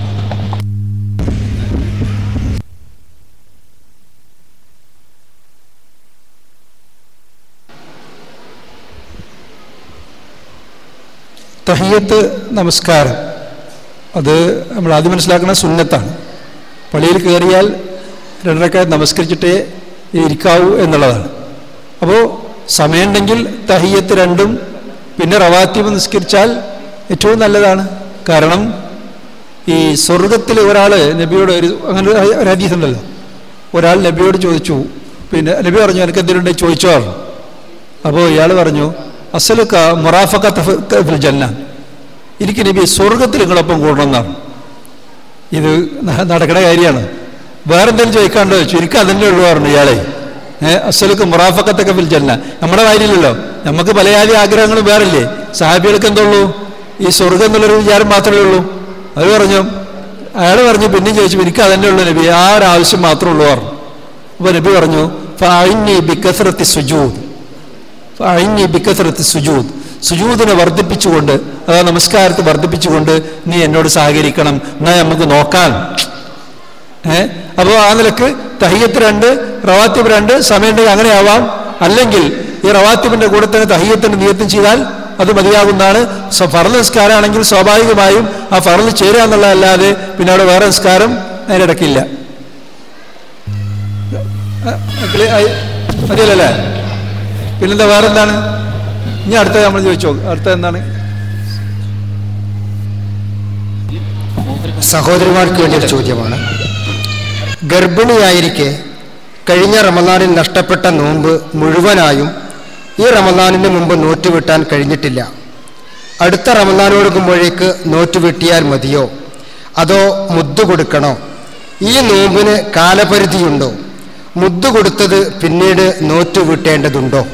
തഹിയത്ത് നമസ്കാരം അത് നമ്മൾ ആദ്യം മനസ്സിലാക്കുന്ന സുന്നത്താണ് പള്ളിയിൽ കയറിയാൽ രണ്ടരക്കാർ നമസ്കരിച്ചിട്ടേ ഇരിക്കാവൂ എന്നുള്ളതാണ് അപ്പോൾ സമയമുണ്ടെങ്കിൽ തഹിയത്ത് രണ്ടും പിന്നെ റവാത്തീബ് നിസ്കരിച്ചാൽ ഏറ്റവും നല്ലതാണ് കാരണം ഈ സ്വർഗത്തിൽ ഒരാൾ നബിയോട് ഒരു അങ്ങനെ ഒരു ഒരു ഹദീസ് ഉണ്ടല്ലോ ഒരാൾ നബിയോട് ചോദിച്ചു പിന്നെ നബി പറഞ്ഞു എനിക്ക് എന്തെങ്കിലും ചോദിച്ചോ പറഞ്ഞു അപ്പോൾ ഇയാൾ പറഞ്ഞു അസലുക്ക മൊറാഫക്ക ഫിൽ ജന്ന എനിക്ക് നബി സ്വർഗത്തിൽ നിങ്ങളൊപ്പം കൂടണമെന്നാണ് ഇത് ന- നടക്കണ കാര്യമാണ് വേറെ എന്തെങ്കിലും ചോദിക്കാണ്ടോ ചോദിച്ചു എനിക്ക് അതിൻ്റെ ഉള്ളു പറഞ്ഞു ഇയാളെ ഏഹ് അസലുക്ക് മുറാഫക്കത്തൊക്കെ ഫിൽ ജന്ന നമ്മുടെ കാര്യമില്ലല്ലോ നമുക്ക് പലയാതി ആഗ്രഹങ്ങളും വേറില്ലേ സാഹിബികൾക്ക് എന്തുള്ളൂ ഈ സ്വർഗം എന്നുള്ളൊരു വിചാരം മാത്രമേ ഉള്ളൂ അത് പറഞ്ഞു അയാൾ പറഞ്ഞു പിന്നെയും ചോദിച്ചു എനിക്ക് അതന്നെ ഉള്ളൂ നബി ആ ഒരു ആവശ്യം മാത്രമേ ഉള്ളൂ പറഞ്ഞു അപ്പൊ നബി പറഞ്ഞു ഫഅഇന്നി ബികസ്റത്തി സുജൂദ് ഫഅഇന്നി ബികസ്റത്തി സുജൂദ് സുജൂദിനെ വർദ്ധിപ്പിച്ചുകൊണ്ട് അതാ നമസ്കാരത്തെ വർദ്ധിപ്പിച്ചുകൊണ്ട് നീ എന്നോട് സഹകരിക്കണം എന്നാ നമുക്ക് നോക്കാൻ ഏ അപ്പോൾ ആ നിലക്ക് തഹിയത്ത് രണ്ട് റവാത്തിബ് രണ്ട് സമയമുണ്ടെങ്കിൽ അങ്ങനെ ആവാം അല്ലെങ്കിൽ ഈ റവാത്തിബിന്റെ കൂടെ തന്നെ തഹിയത്തിന് നിയത്തം ചെയ്താൽ അത് മതിയാകുന്നതാണ് സ- ഫർള് നിസ്കാരമാണെങ്കിൽ സ്വാഭാവികമായും ആ ഫർള് ചേരുക എന്നുള്ളതല്ലാതെ പിന്നെ അവിടെ വേറെ നിസ്കാരം അതിനിടയ്ക്കില്ല മതിയല്ലേ പിന്നെന്താ വേറെ എന്താണ് ഇനി അടുത്ത നമ്മൾ ചോദിച്ചോ അടുത്ത എന്താണ് സഹോദരിമാർക്ക് വേണ്ടി ഒരു ചോദ്യമാണ് ഗർഭിണിയായിരിക്കെ കഴിഞ്ഞ റമദാനിൽ നഷ്ടപ്പെട്ട നോമ്പ് മുഴുവനായും ഈ റമദാനിന് മുമ്പ് നോറ്റുവിട്ടാൻ കഴിഞ്ഞിട്ടില്ല അടുത്ത റമദാനോടുക്കുമ്പോഴേക്ക് നോറ്റുവിട്ടിയാൽ മതിയോ അതോ മുദ്ദു കൊടുക്കണോ ഈ നോമ്പിന് കാലപരിധിയുണ്ടോ മുദ്ദു കൊടുത്തത് പിന്നീട് നോറ്റുവിട്ടേണ്ടതുണ്ടോ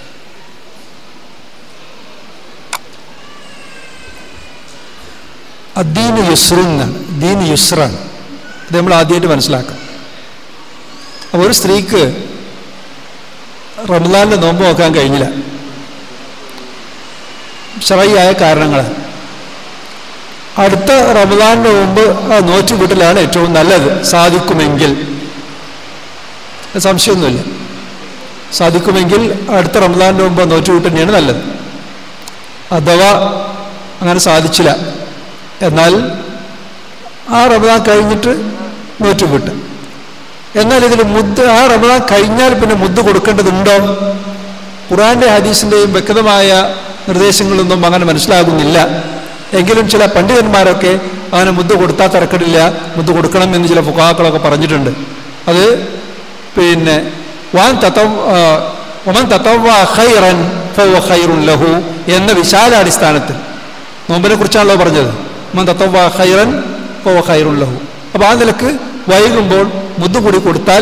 അദ്ദീന് യുസ്റുന്നാണ് ദീൻ യുസ്റാണ് ഇത് നമ്മൾ ആദ്യമായിട്ട് മനസ്സിലാക്കാം അപ്പോൾ ഒരു സ്ത്രീക്ക് റംലാനിൻ്റെ നോമ്പ് നോക്കാൻ കഴിഞ്ഞില്ല ശറയായ കാരണങ്ങളാണ് അടുത്ത റമദാനിന് മുമ്പ് ആ നോറ്റ് വീട്ടിലാണ് ഏറ്റവും നല്ലത് സാധിക്കുമെങ്കിൽ സംശയമൊന്നുമില്ല സാധിക്കുമെങ്കിൽ അടുത്ത റമദാനിന് മുമ്പ് നോറ്റ് വീട്ട് തന്നെയാണ് നല്ലത് അഥവാ അങ്ങനെ സാധിച്ചില്ല എന്നാൽ ആ റമദാൻ കഴിഞ്ഞിട്ട് നോറ്റ് വിട്ട് എന്നാൽ ഇതിൽ മുദ്ദ് ആ റമദാൻ കഴിഞ്ഞാൽ പിന്നെ മുദ്ദ് കൊടുക്കേണ്ടതുണ്ടോ ഖുറാന്റെ ഹദീസിൻ്റെയും വ്യക്തമായ നിർദ്ദേശങ്ങളൊന്നും അങ്ങനെ മനസ്സിലാകുന്നില്ല എങ്കിലും ചില പണ്ഡിതന്മാരൊക്കെ അങ്ങനെ മുദ്ദ് കൊടുത്താൽ തിരക്കടില്ല മുദ്ദ് കൊടുക്കണം എന്ന് ചില ഫുഹാക്കളൊക്കെ പറഞ്ഞിട്ടുണ്ട് അത് പിന്നെ വാൻ തത്തവ് ഒമൻ തത്തവ ഖൈറൻ ഫഹുവ ഖൈറുൻ ലഹു എന്ന വിശാലാടിസ്ഥാനത്തിൽ നോമ്പിനെ കുറിച്ചാണല്ലോ പറഞ്ഞത് ഒമൻ തത്തവ ഖൈറൻ ഫഹുവ ഖൈറുൻ ലഹു അപ്പോൾ ആ നിലക്ക് വൈകുമ്പോൾ മുദ്ദ് കൂടി കൊടുത്താൽ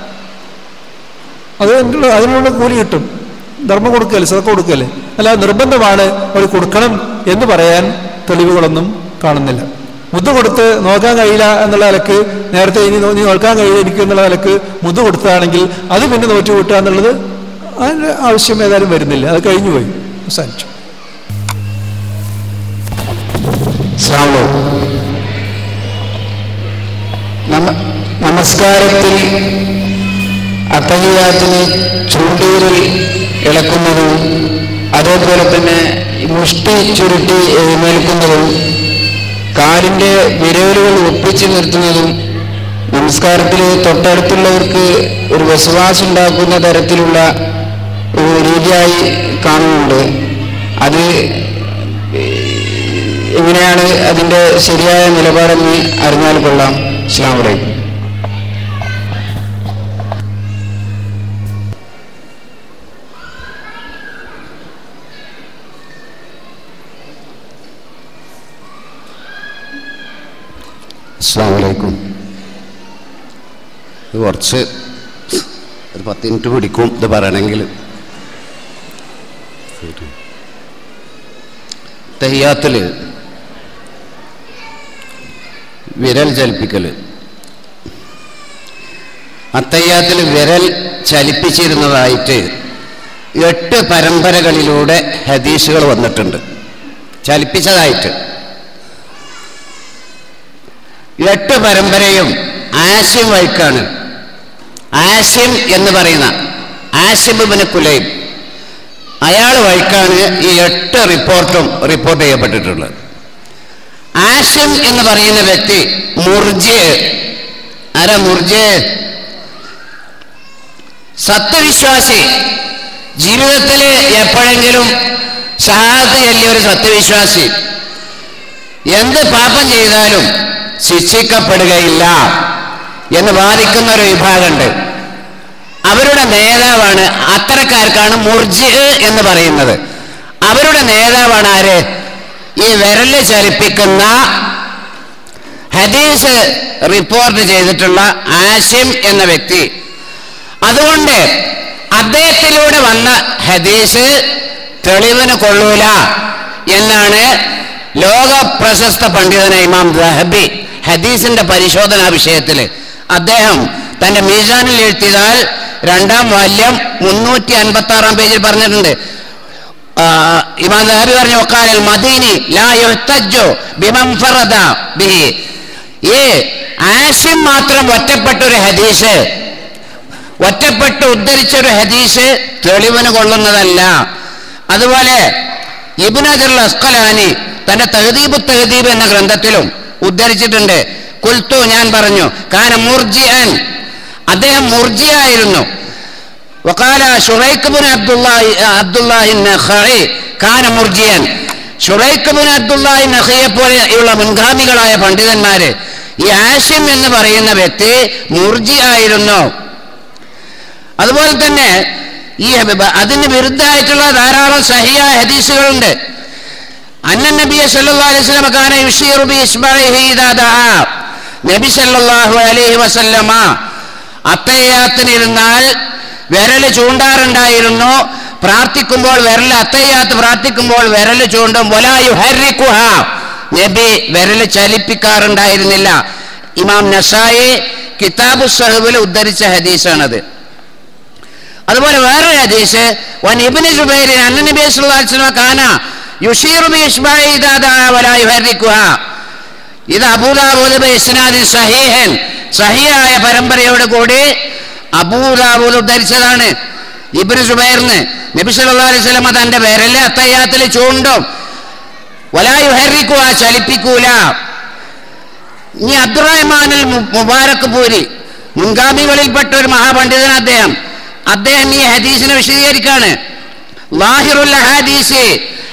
അത് അതിനുള്ള അതിനുള്ള കൂലി കിട്ടും ധർമ്മം കൊടുക്കല്ലേ ശ്രദ്ധ കൊടുക്കല്ലേ അല്ല നിർബന്ധമാണ് അവർ കൊടുക്കണം എന്ന് പറയാൻ തെളിവുകളൊന്നും കാണുന്നില്ല മുദ്ദ് കൊടുത്ത് നോക്കാൻ കഴിയില്ല എന്നുള്ള നിലക്ക് നേരത്തെ ഇനി നോ- നീ നോക്കാൻ കഴിയില്ല എനിക്ക് എന്നുള്ള നിലക്ക് മുദ്ദ് കൊടുത്തതാണെങ്കിൽ അത് പിന്നെ നോറ്റ് കൂട്ടുക എന്നുള്ളത് അതിന് ആവശ്യം ഏതായാലും വരുന്നില്ല അത് കഴിഞ്ഞു പോയി അവസാനിച്ചു നമ- നമസ്കാരത്തിൽ അത്തഹിയാത്തിന് ചൂണ്ടുവിരൽ ഇളക്കുന്നതും അതേപോലെ തന്നെ മുഷ്ടി ചുരുട്ടി എഴുന്നേൽക്കുന്നതും കാലിൻ്റെ വിരലുകൾ ഒപ്പിച്ചു നിർത്തുന്നതും നമസ്കാരത്തിൽ തൊട്ടടുത്തുള്ളവർക്ക് ഒരു വിശ്വാസം ഉണ്ടാക്കുന്ന തരത്തിലുള്ള ഒരു രീതിയായി കാണുന്നുണ്ട് അത് എങ്ങനെയാണ് അതിൻ്റെ ശരിയായ നിലപാടെന്ന് അറിഞ്ഞാൽ കൊള്ളാം അസ്സാം വലൈക്കും അസ്സാം വലൈക്കും ഇത് കുറച്ച് ഒരു പത്ത് മിനിറ്റ് പിടിക്കും ഇത് പറയണമെങ്കിൽ തയ്യാത്തിൽ വിരൽ ചലിപ്പിക്കൽ അത്തയ്യാത്തിൽ വിരൽ ചലിപ്പിച്ചിരുന്നതായിട്ട് എട്ട് പരമ്പരകളിലൂടെ ഹദീസുകൾ വന്നിട്ടുണ്ട് ചലിപ്പിച്ചതായിട്ട് എട്ട് പരമ്പരയും ആശിം വഴിക്കാണ് ആശിം എന്ന് പറയുന്ന ആശിബിന് കുലൈം അയാൾ വഴിക്കാണ് ഈ എട്ട് റിപ്പോർട്ടും റിപ്പോർട്ട് ചെയ്യപ്പെട്ടിട്ടുള്ളത് ആശിം എന്ന് പറയുന്ന വ്യക്തി മുർജ് ആരാ മുർജ് സത്യവിശ്വാസി ജീവിതത്തിൽ എപ്പോഴെങ്കിലും ഷഹാദ് ചൊല്ലിയ ഒരു സത്യവിശ്വാസി എന്ത് പാപം ചെയ്താലും ശിക്ഷിക്കപ്പെടുകയില്ല എന്ന് വാദിക്കുന്ന ഒരു വിഭാഗമുണ്ട് അവരുടെ നേതാവാണ് അത്തരക്കാർക്കാണ് മുർജി എന്ന് പറയുന്നത് അവരുടെ നേതാവാണ് ആര് ഈ വിരല് ചലിപ്പിക്കുന്ന ഹദീസ് റിപ്പോർട്ട് ചെയ്തിട്ടുള്ള ആഷിം എന്ന വ്യക്തി അതുകൊണ്ട് അദ്ദേഹത്തിലൂടെ വന്ന ഹദീസ് തെളിവിന് കൊള്ളൂല എന്നാണ് ലോക പ്രശസ്ത പണ്ഡിതനായ ഇമാം ദഹബി ഹദീസിന്റെ പരിശോധനാ വിഷയത്തിൽ അദ്ദേഹം തന്റെ മീസാനിൽ എഴുത്തിയതാൽ രണ്ടാം വാല്യം മുന്നൂറ്റി അൻപത്തി ആറാം പേജിൽ പറഞ്ഞിട്ടുണ്ട് ആ, ഇമാം ദഹബി പറഞ്ഞു ഒക്കാലൽ മദീനി ലാ യുഹ്തജ്ജു ബിമൻ ഫറദ ബിഹി ഈ ആശിം മാത്രം ഒറ്റപ്പെട്ട ഒരു ഹദീസ് ഒറ്റപ്പെട്ട് ഉദ്ധരിച്ച ഒരു ഹദീസ് തെളിവിന് കൊള്ളുന്നതല്ല അതുപോലെ ഇബുനജർ അസ്കലാനി തന്റെ തഹദീബ് തഹദീബ് എന്ന ഗ്രന്ഥത്തിലും ഉദ്ധരിച്ചിട്ടുണ്ട് കുൽത്തു ഞാൻ പറഞ്ഞു കാന മുർജിയൻ അദ്ദേഹം മുർജിയായിരുന്നു വക്കാല ഷുറൈഖ്ബിൻ അബ്ദുല്ലാഹി അബ്ദുല്ലാഹി നഖഈ കാന മുർജിയൻ ഷുറൈഖ്ബിൻ അബ്ദുല്ലാഹി നഖിയെ പോലെയുള്ള മുൻഗാമികളായ പണ്ഡിതന്മാര് ഈ ആഷിം എന്ന് പറയുന്ന വ്യക്തി മുർജി ആയിരുന്നു അതുപോലെ തന്നെ ഈ ഹബീബ- അതിന് വിരുദ്ധമായിട്ടുള്ള ധാരാളം സഹിയ ഹദീസുകളുണ്ട് അന്നൻ നബിയെ സല്ലല്ലാഹു അലൈഹി വസല്ലമ കാന യുഷീറു ബി ഇസ്ബഅിഹി ഇദാ ദആ നബി സല്ലല്ലാഹു അലൈഹി വസല്ലമ അത്തയ്യാത്തിനിരുന്നാൽ വിരൽ ചൂണ്ടാറുണ്ടായിരുന്നു പ്രാർത്ഥിക്കുമ്പോൾ വിരൽ അത്തയ്യാത്ത് പ്രാർത്ഥിക്കുമ്പോൾ വിരൽ ചൂണ്ടും വലായു ഹരിക്കുഹ നബി വിരൽ ചലിപ്പിക്കാറുണ്ടായിരുന്നില്ല ഇമാം നസായി കിതാബു സഹബിൽ ഉദ്ധരിച്ച ഹദീസാണത് അതുപോലെ വേറൊരു ഹദീസ് വൻ ഇബ്നു ജുബൈർ അന്ന നബി സല്ലല്ലാഹു അലൈഹി വസല്ലം കാന യുഷീറു ബി ഇസ്ബാഇ ഇദാ ദഅ വലാ യുഹർരിക്കുഹ ഇത് അബൂദാബൂദ് ബി ഇസ്നാദിൻ സഹീഹൻ സഹിയായ പരമ്പരയോട് കൂടി അബൂദാബൂദ് ഉദ്ധരിച്ചതാണ് ഇബ്നു ജുബൈറിന് നബി സല്ലല്ലാഹു അലൈഹി വസല്ലം തന്റെ വിരല് അത്തയ്യാത്തിൽ ചൂണ്ടും വലാ യുഹർരിക്കുഹ ചലിപ്പിക്കൂല ഇനി അബ്ദുറഹ്മാനിൽ മുബാരക് പൂരി മുൻഗാമികളിൽപ്പെട്ട ഒരു മഹാപണ്ഡിതൻ അദ്ദേഹം അദ്ദേഹം ഈ ഹദീസിനെ വിശദീകരിക്കാണ് ലാഹിറുൽ ഹദീസ്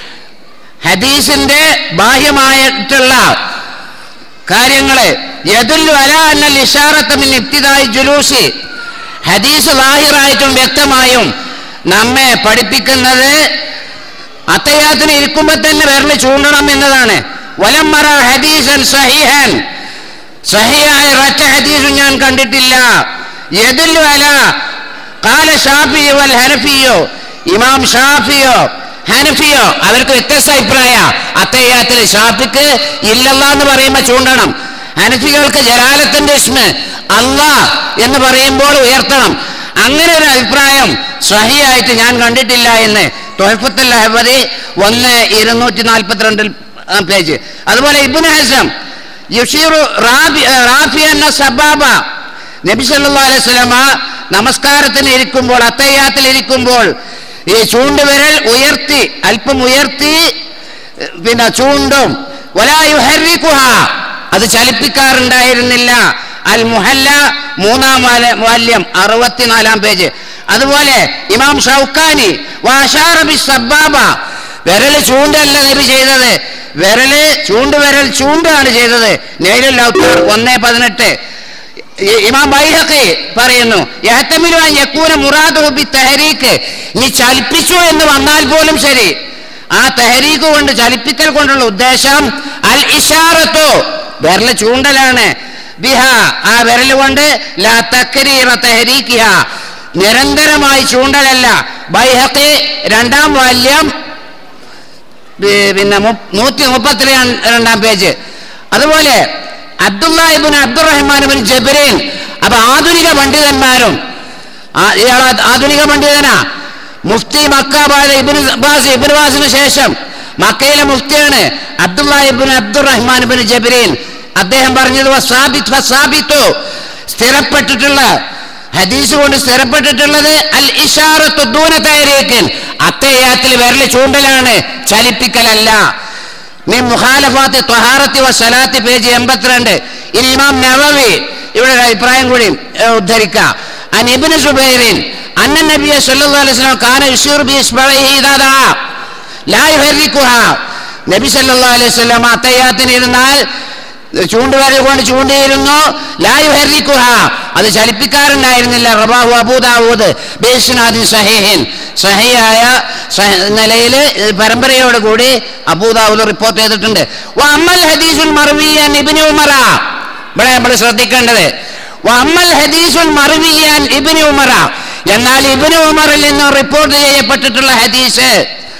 ഹദീസിന്റെ ബാഹ്യമായിട്ടുള്ള കാര്യങ്ങള് യദുല്ലു അലാ അന്നൽ ഇഷാറത്ത് മിൻ ഇബ്തിദായി ജുലൂസി ഹദീസ് ലാഹിറായിട്ടും വ്യക്തമായും നമ്മെ പഠിപ്പിക്കുന്നത് അത്തയ്യാത്തിന് ഇരിക്കുമ്പോൾ തന്നെ വിരല് ചൂണ്ടണം എന്നതാണ് വലം മറ ഹദീസൻ സഹിഹൻ സഹിയായ ഒരൊറ്റ ഹദീസും ഞാൻ കണ്ടിട്ടില്ല യദുല്ലു അല കാല ഷാഫിയോ വൽ ഹനഫിയോ ഇമാം ഷാഫിയോ ഹനഫിയോ അവർക്ക് വ്യത്യസ്ത അഭിപ്രായ അത്തയ്യാത്തിൽ ഷാഫിക്ക് ഇല്ലല്ല എന്ന് പറയുമ്പോൾ ചൂണ്ടണം ഹനഫികൾക്ക് ജലാലത്തിന്റെ ഇസ്മ അല്ലാ എന്ന് പറയുമ്പോൾ ഉയർത്തണം അങ്ങനെ ഒരു അഭിപ്രായം സഹിയായിട്ട് ഞാൻ കണ്ടിട്ടില്ല എന്ന് തൊഹഫത്തുൽ അഹബദി ഒന്ന് ഇരുന്നൂറ്റി നാൽപ്പത്തിരണ്ടിൽ പേജ് അതുപോലെ ഇബ്നു ഹസം യുഷീറു റാബി റാഫി എന്ന സബാബ നബി സല്ലല്ലാഹു അലൈഹി വസല്ലമ നമസ്കാരത്തിന് ഇരിക്കുമ്പോൾ അത്തയ്യാത്തിൽ ഇരിക്കുമ്പോൾ ഈ ചൂണ്ടുവിരൽ ഉയർത്തി അല്പം ഉയർത്തി ഏഹ്, പിന്നെ ചൂണ്ടും വലാ യുഹർരിക്കുഹ അത് ചലിപ്പിക്കാറുണ്ടായിരുന്നില്ല അൽ മുഹല്ല മൂന്നാം വാല- വാല്യം അറുപത്തിനാലാം പേജ് അതുപോലെ ഇമാം ഷൗക്കാനി വാഷാറബി സബ്ബാബ വിരല് ചൂണ്ടല്ല നബി ചെയ്തത് വിരല് ചൂണ്ടുവിരൽ ചൂണ്ടാണ് ചെയ്തത് നെയ്ലുൽ ഔത്താർ ഒന്നേ പതിനെട്ട് ഇ- ഇമാം ബൈഹഖി പറയുന്നു യഹ്തമിലു അൻ യകൂന മുറാദുഹു ബി തഹരീക്ക് ഇനി ചലിപ്പിച്ചു എന്ന് വന്നാൽ പോലും ശരി ആ തെഹരീക്ക് കൊണ്ട് ചലിപ്പിക്കൽ കൊണ്ടുള്ള ഉദ്ദേശം അൽ ഇഷാറത്തു വിരല് ചൂണ്ടലാണ് ബിഹ ആ വിരൽ കൊണ്ട് ലാ തക്രീറ തെഹരീക്കിഹ നിരന്തരമായി ചൂണ്ടലല്ല ബൈഹഖി രണ്ടാം വാല്യം പി- പിന്നെ മു- നൂറ്റി മുപ്പത്തി രണ്ടാം പേജ് അതുപോലെ അബ്ദുല്ലാഹിബിൻ അബ്ദുറഹ്മാൻ ബിൻ ജബരീൻ അപ്പൊ ആധുനിക പണ്ഡിതന്മാരും ആ- ഇയാൾ ആ- ആധുനിക പണ്ഡിതനാ മുഫ്തി മക്കാബാദ് ഇബിൻ ബാസ് ഇബിൻ ബാസിന് ശേഷം മക്കയിലെ മുഫ്തിയാണ് അബ്ദുല്ലാഹിബിൻ അബ്ദുറഹ്മാൻ ബിൻ ജബരീൻ അദ്ദേഹം പറഞ്ഞത് വസാബിത്ത് വസാബിത്തു സ്ഥിരപ്പെട്ടിട്ടുള്ള ഹദീസ് കൊണ്ട് സ്ഥിരപ്പെട്ടിട്ടുള്ളത് അൽ ഇഷാറത്തു ദൂനത്തായിരിക്കൽ അത്തയ്യാത്തിൽ വിരൽ ചൂണ്ടലാണ് ചലിപ്പിക്കലല്ല നീ മുഖാലഫാത്ത് ത്വഹാറത്തി വ സലാത്തി പേജ് എൺപത്തിരണ്ട് ഇനി ഇമാം നവവി ഇവിടെ ഒരു അഭിപ്രായം കൂടി ഏ, ഉദ്ധരിക്കാം അൻ ഇബ്നു സുബൈറിൻ അന്ന നബിയ സല്ലല്ലാഹു അലൈഹി വസല്ലം കാന യുശീർ ബി ഇസ്ബഇഹി ഇദാ ദആ ലാ യുഹർരിക്കുഹാ നബി സല്ലല്ലാഹു അലൈഹി വസല്ലം അത്തയ്യാത്തിന് ഇരുന്നാൽ ചൂണ്ടുവരൽ കൊണ്ട് ചൂണ്ടിയിരുന്നു ലായു ഹെറിക്കുഹ അത് ചലിപ്പിക്കാറുണ്ടായിരുന്നില്ല റബാഹു അബൂദാവൂദ് ബേസ്നാദി സഹീഹിൻ സഹിയായ നിലയിൽ പരമ്പരയോട് കൂടി അബൂദാവൂദ് റിപ്പോർട്ട് ചെയ്തിട്ടുണ്ട് വഅമ്മൽ ഹദീസുൽ മർവിയൻ ഇബ്നു ഉമറ ഇവിടെ നമ്മൾ ശ്രദ്ധിക്കേണ്ടത് വഅമ്മൽ ഹദീസുൽ മർവിയൻ ഇബ്നു ഉമറ എന്നാൽ ഇബ്നു ഉമറിൽ നിന്ന് റിപ്പോർട്ട് ചെയ്യപ്പെട്ടിട്ടുള്ള ഹദീസ്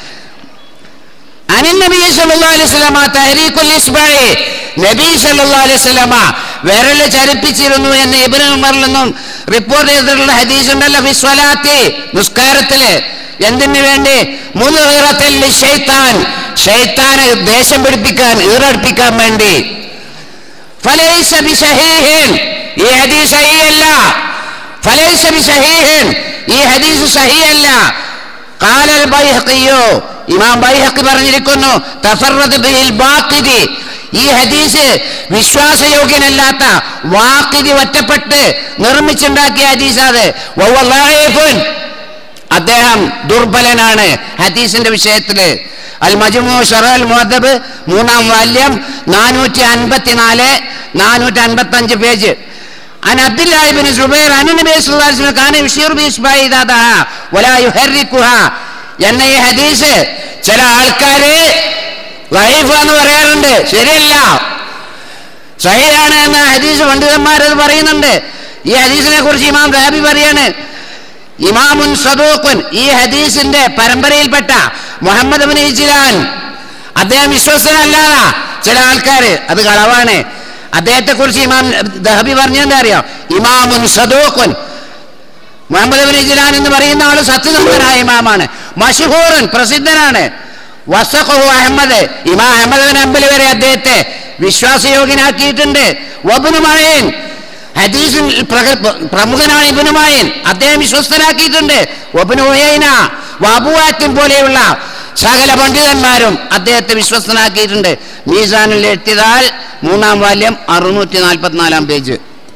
അനിൽ നബി സല്ലല്ലാഹു അലൈഹി വസല്ലമ തഹരീഖുൽ ഇസ്ബഇ നബി സല്ലല്ലാഹു അലൈഹി വസല്ലമ വിരൽ ചലിപ്പിച്ചിരുന്നു എന്ന് ഇബ്നു ഉമറിൽ നിന്നും റിപ്പോർട്ട് ചെയ്തിട്ടുള്ള ഹദീസ് ഉണ്ടല്ലോ ഫി സ്വലാത്തി നിസ്കാരത്തില് എന്തിനു വേണ്ടി മുൻഇറത്തൽ ലിശൈത്താൻ ശൈത്താനെ ദേഷ്യം പിടിപ്പിക്കാൻ ഈറടിപ്പിക്കാൻ വേണ്ടി ഫലൈസ ബിസഹീഹിൻ ഈ ഹദീസ് സഹിയല്ല ഫലൈസ ബിസഹീഹിൻ ഈ ഹദീസ് സഹിയല്ല قال البيهقي ഇമാം ബൈഹഖി പറഞ്ഞിരിക്കുന്നു തഫറദ് ബിഹിൽ ബാഖിദി ഈ ഹദീസ് വിശ്വാസയോഗ്യനല്ലാത്ത വാക്കിതി ഒറ്റപ്പെട്ട് നിർമ്മിച്ചുണ്ടാക്കിയ ഹദീസ് അത് വഹുവ ളഈഫുൻ. അദ്ദേഹം ദുർബലനാണ് ഹദീസിന്റെ വിഷയത്തില് അൽ മജ്മു ഷറൽ മുഹദ്ദബ് മൂന്നാം വാല്യം നാനൂറ്റി അൻപത്തിനാല് നാനൂറ്റി അൻപത്തി അഞ്ച് പേജ് عن عبد الله بن زبير عن النبي صلى الله عليه وسلم كان يشير بإصبعه إذا دعا ولا يحركها എന്ന ഈ ഹദീസ് ചില ആൾക്കാര് ലൈഫ് എന്ന് പറയാറുണ്ട് ശരിയല്ല സഹിയാണ് എന്ന ഹദീസ് പണ്ഡിതന്മാരത് പറയുന്നുണ്ട് ഈ ഹദീസിനെ കുറിച്ച് ഇമാം ദാബി പറയാണ് ഇമാമുൻ സദൂഖുൻ ഈ ഹദീസിന്റെ പരമ്പരയിൽപ്പെട്ട മുഹമ്മദ് ബിൻ ഇജ്ലാൻ അദ്ദേഹം വിശ്വസ്തനല്ലാതാ ചില ആൾക്കാര് അത് കളവാണ് അദ്ദേഹത്തെ കുറിച്ച് ഇമാം ദഹബി പറഞ്ഞെന്താ അറിയാം ഇമാമുൻ സദൂഖുൻ മുഹമ്മദ് ബിൻ ഇജ്ലാൻ എന്ന് പറയുന്ന ആള് സത്യസന്ധനായ ഇമാമാണ് മഷഹൂറൻ പ്രസിദ്ധനാണ് വസഖഹു അഹമ്മദ് ഇമാം അഹമ്മദ് ബിൻ അംബൽ വരെ അദ്ദേഹത്തെ വിശ്വാസയോഗ്യനാക്കിയിട്ടുണ്ട് വബ്നു മഴയൻ ഹദീസിൽ പ്രഗ- പ്രമുഖനാണ് ഇബ്നു മഴയൻ അദ്ദേഹം വിശ്വസ്തനാക്കിയിട്ടുണ്ട് വബ്നു ഉയൈന വബുവാറ്റും പോലെയുള്ള സകല പണ്ഡിതന്മാരും അദ്ദേഹത്തെ വിശ്വസ്തനാക്കിയിട്ടുണ്ട് മീസാനിൽ എത്തിയതാൽ മൂന്നാം വാല്യം അറുന്നൂറ്റി നാൽപ്പത്തിനാലാം പേജ്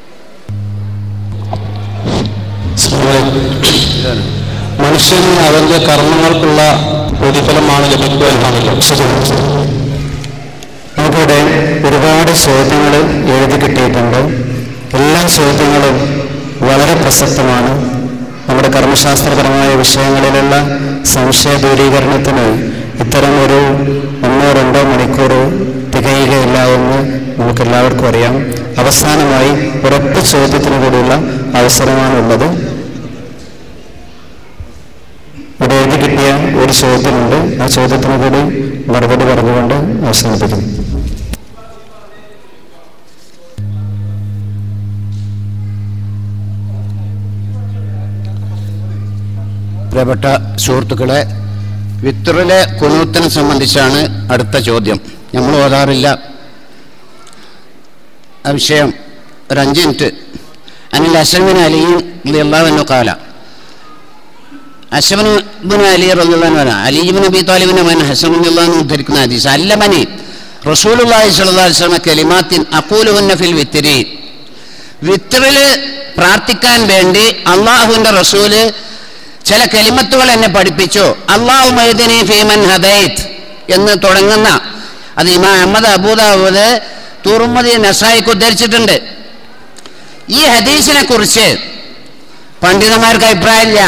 മനുഷ്യന് അവന്റെ കർമ്മങ്ങൾക്കുള്ള പ്രതിഫലമാണ് ലഭിക്കുക എന്നാണല്ലോ നമുക്കിവിടെ ഒരുപാട് ചോദ്യങ്ങൾ എഴുതി കിട്ടിയിട്ടുണ്ട് എല്ലാ ചോദ്യങ്ങളും വളരെ പ്രസക്തമാണ് നമ്മുടെ കർമ്മശാസ്ത്രപരമായ വിഷയങ്ങളിലുള്ള സംശയ ദൂരീകരണത്തിന് ഇത്തരം ഒരു ഒന്നോ രണ്ടോ മണിക്കൂർ തികയുകയില്ല എന്ന് നമുക്കെല്ലാവർക്കും അറിയാം അവസാനമായി ഒരൊറ്റ ചോദ്യത്തിന് കൂടിയുള്ള അവസരമാണുള്ളത് ഇവിടെ എഴുതി കിട്ടിയ ഒരു ചോദ്യമുണ്ട് ആ ചോദ്യത്തിന് കൂടി മറുപടി പറഞ്ഞുകൊണ്ട് അവസാനിപ്പിക്കുന്നു പ്രിയപ്പെട്ട സുഹൃത്തുക്കളെ വിത്തറിലെ കുനൂത്തിനെ സംബന്ധിച്ചാണ് അടുത്ത ചോദ്യം നമ്മൾ ഓതാറില്ല ആ വിഷയം ഒരു അഞ്ച് മിനിറ്റ് അനിൽ അസമിൻ അലിയും അള്ളാഹുവിനു കാല അശബിന് അലി റഹ്ലാൻ അലിബിൻ അബി താലിബിന്റെ മൻ ഹസൻ അള്ളാഹു ഉദ്ധരിക്കുന്ന ഹദീസ് അല്ലമനി റസൂലുള്ളാഹി സ്വല്ലല്ലാഹു അലൈഹി വസല്ലം കലിമാത്തിൻ അഖൂലുഹുന്ന ഫിൽ വിത്രി വിത്രിൽ പ്രാർത്ഥിക്കാൻ വേണ്ടി അള്ളാഹുവിന്റെ റസൂല് ചില കലിമത്തുകൾ എന്നെ പഠിപ്പിച്ചു അള്ളാഹു മൈദിനി ഫീമൻ ഹദൈത്ത് എന്ന് തുടങ്ങുന്ന അത് ഇമാ അഹമ്മദ് അബൂദാവൂദ് തുറുമതി നസായിക്ക് ഉദ്ധരിച്ചിട്ടുണ്ട് ഈ ഹദീസിനെ കുറിച്ച് പണ്ഡിതന്മാർക്ക് അഭിപ്രായമില്ല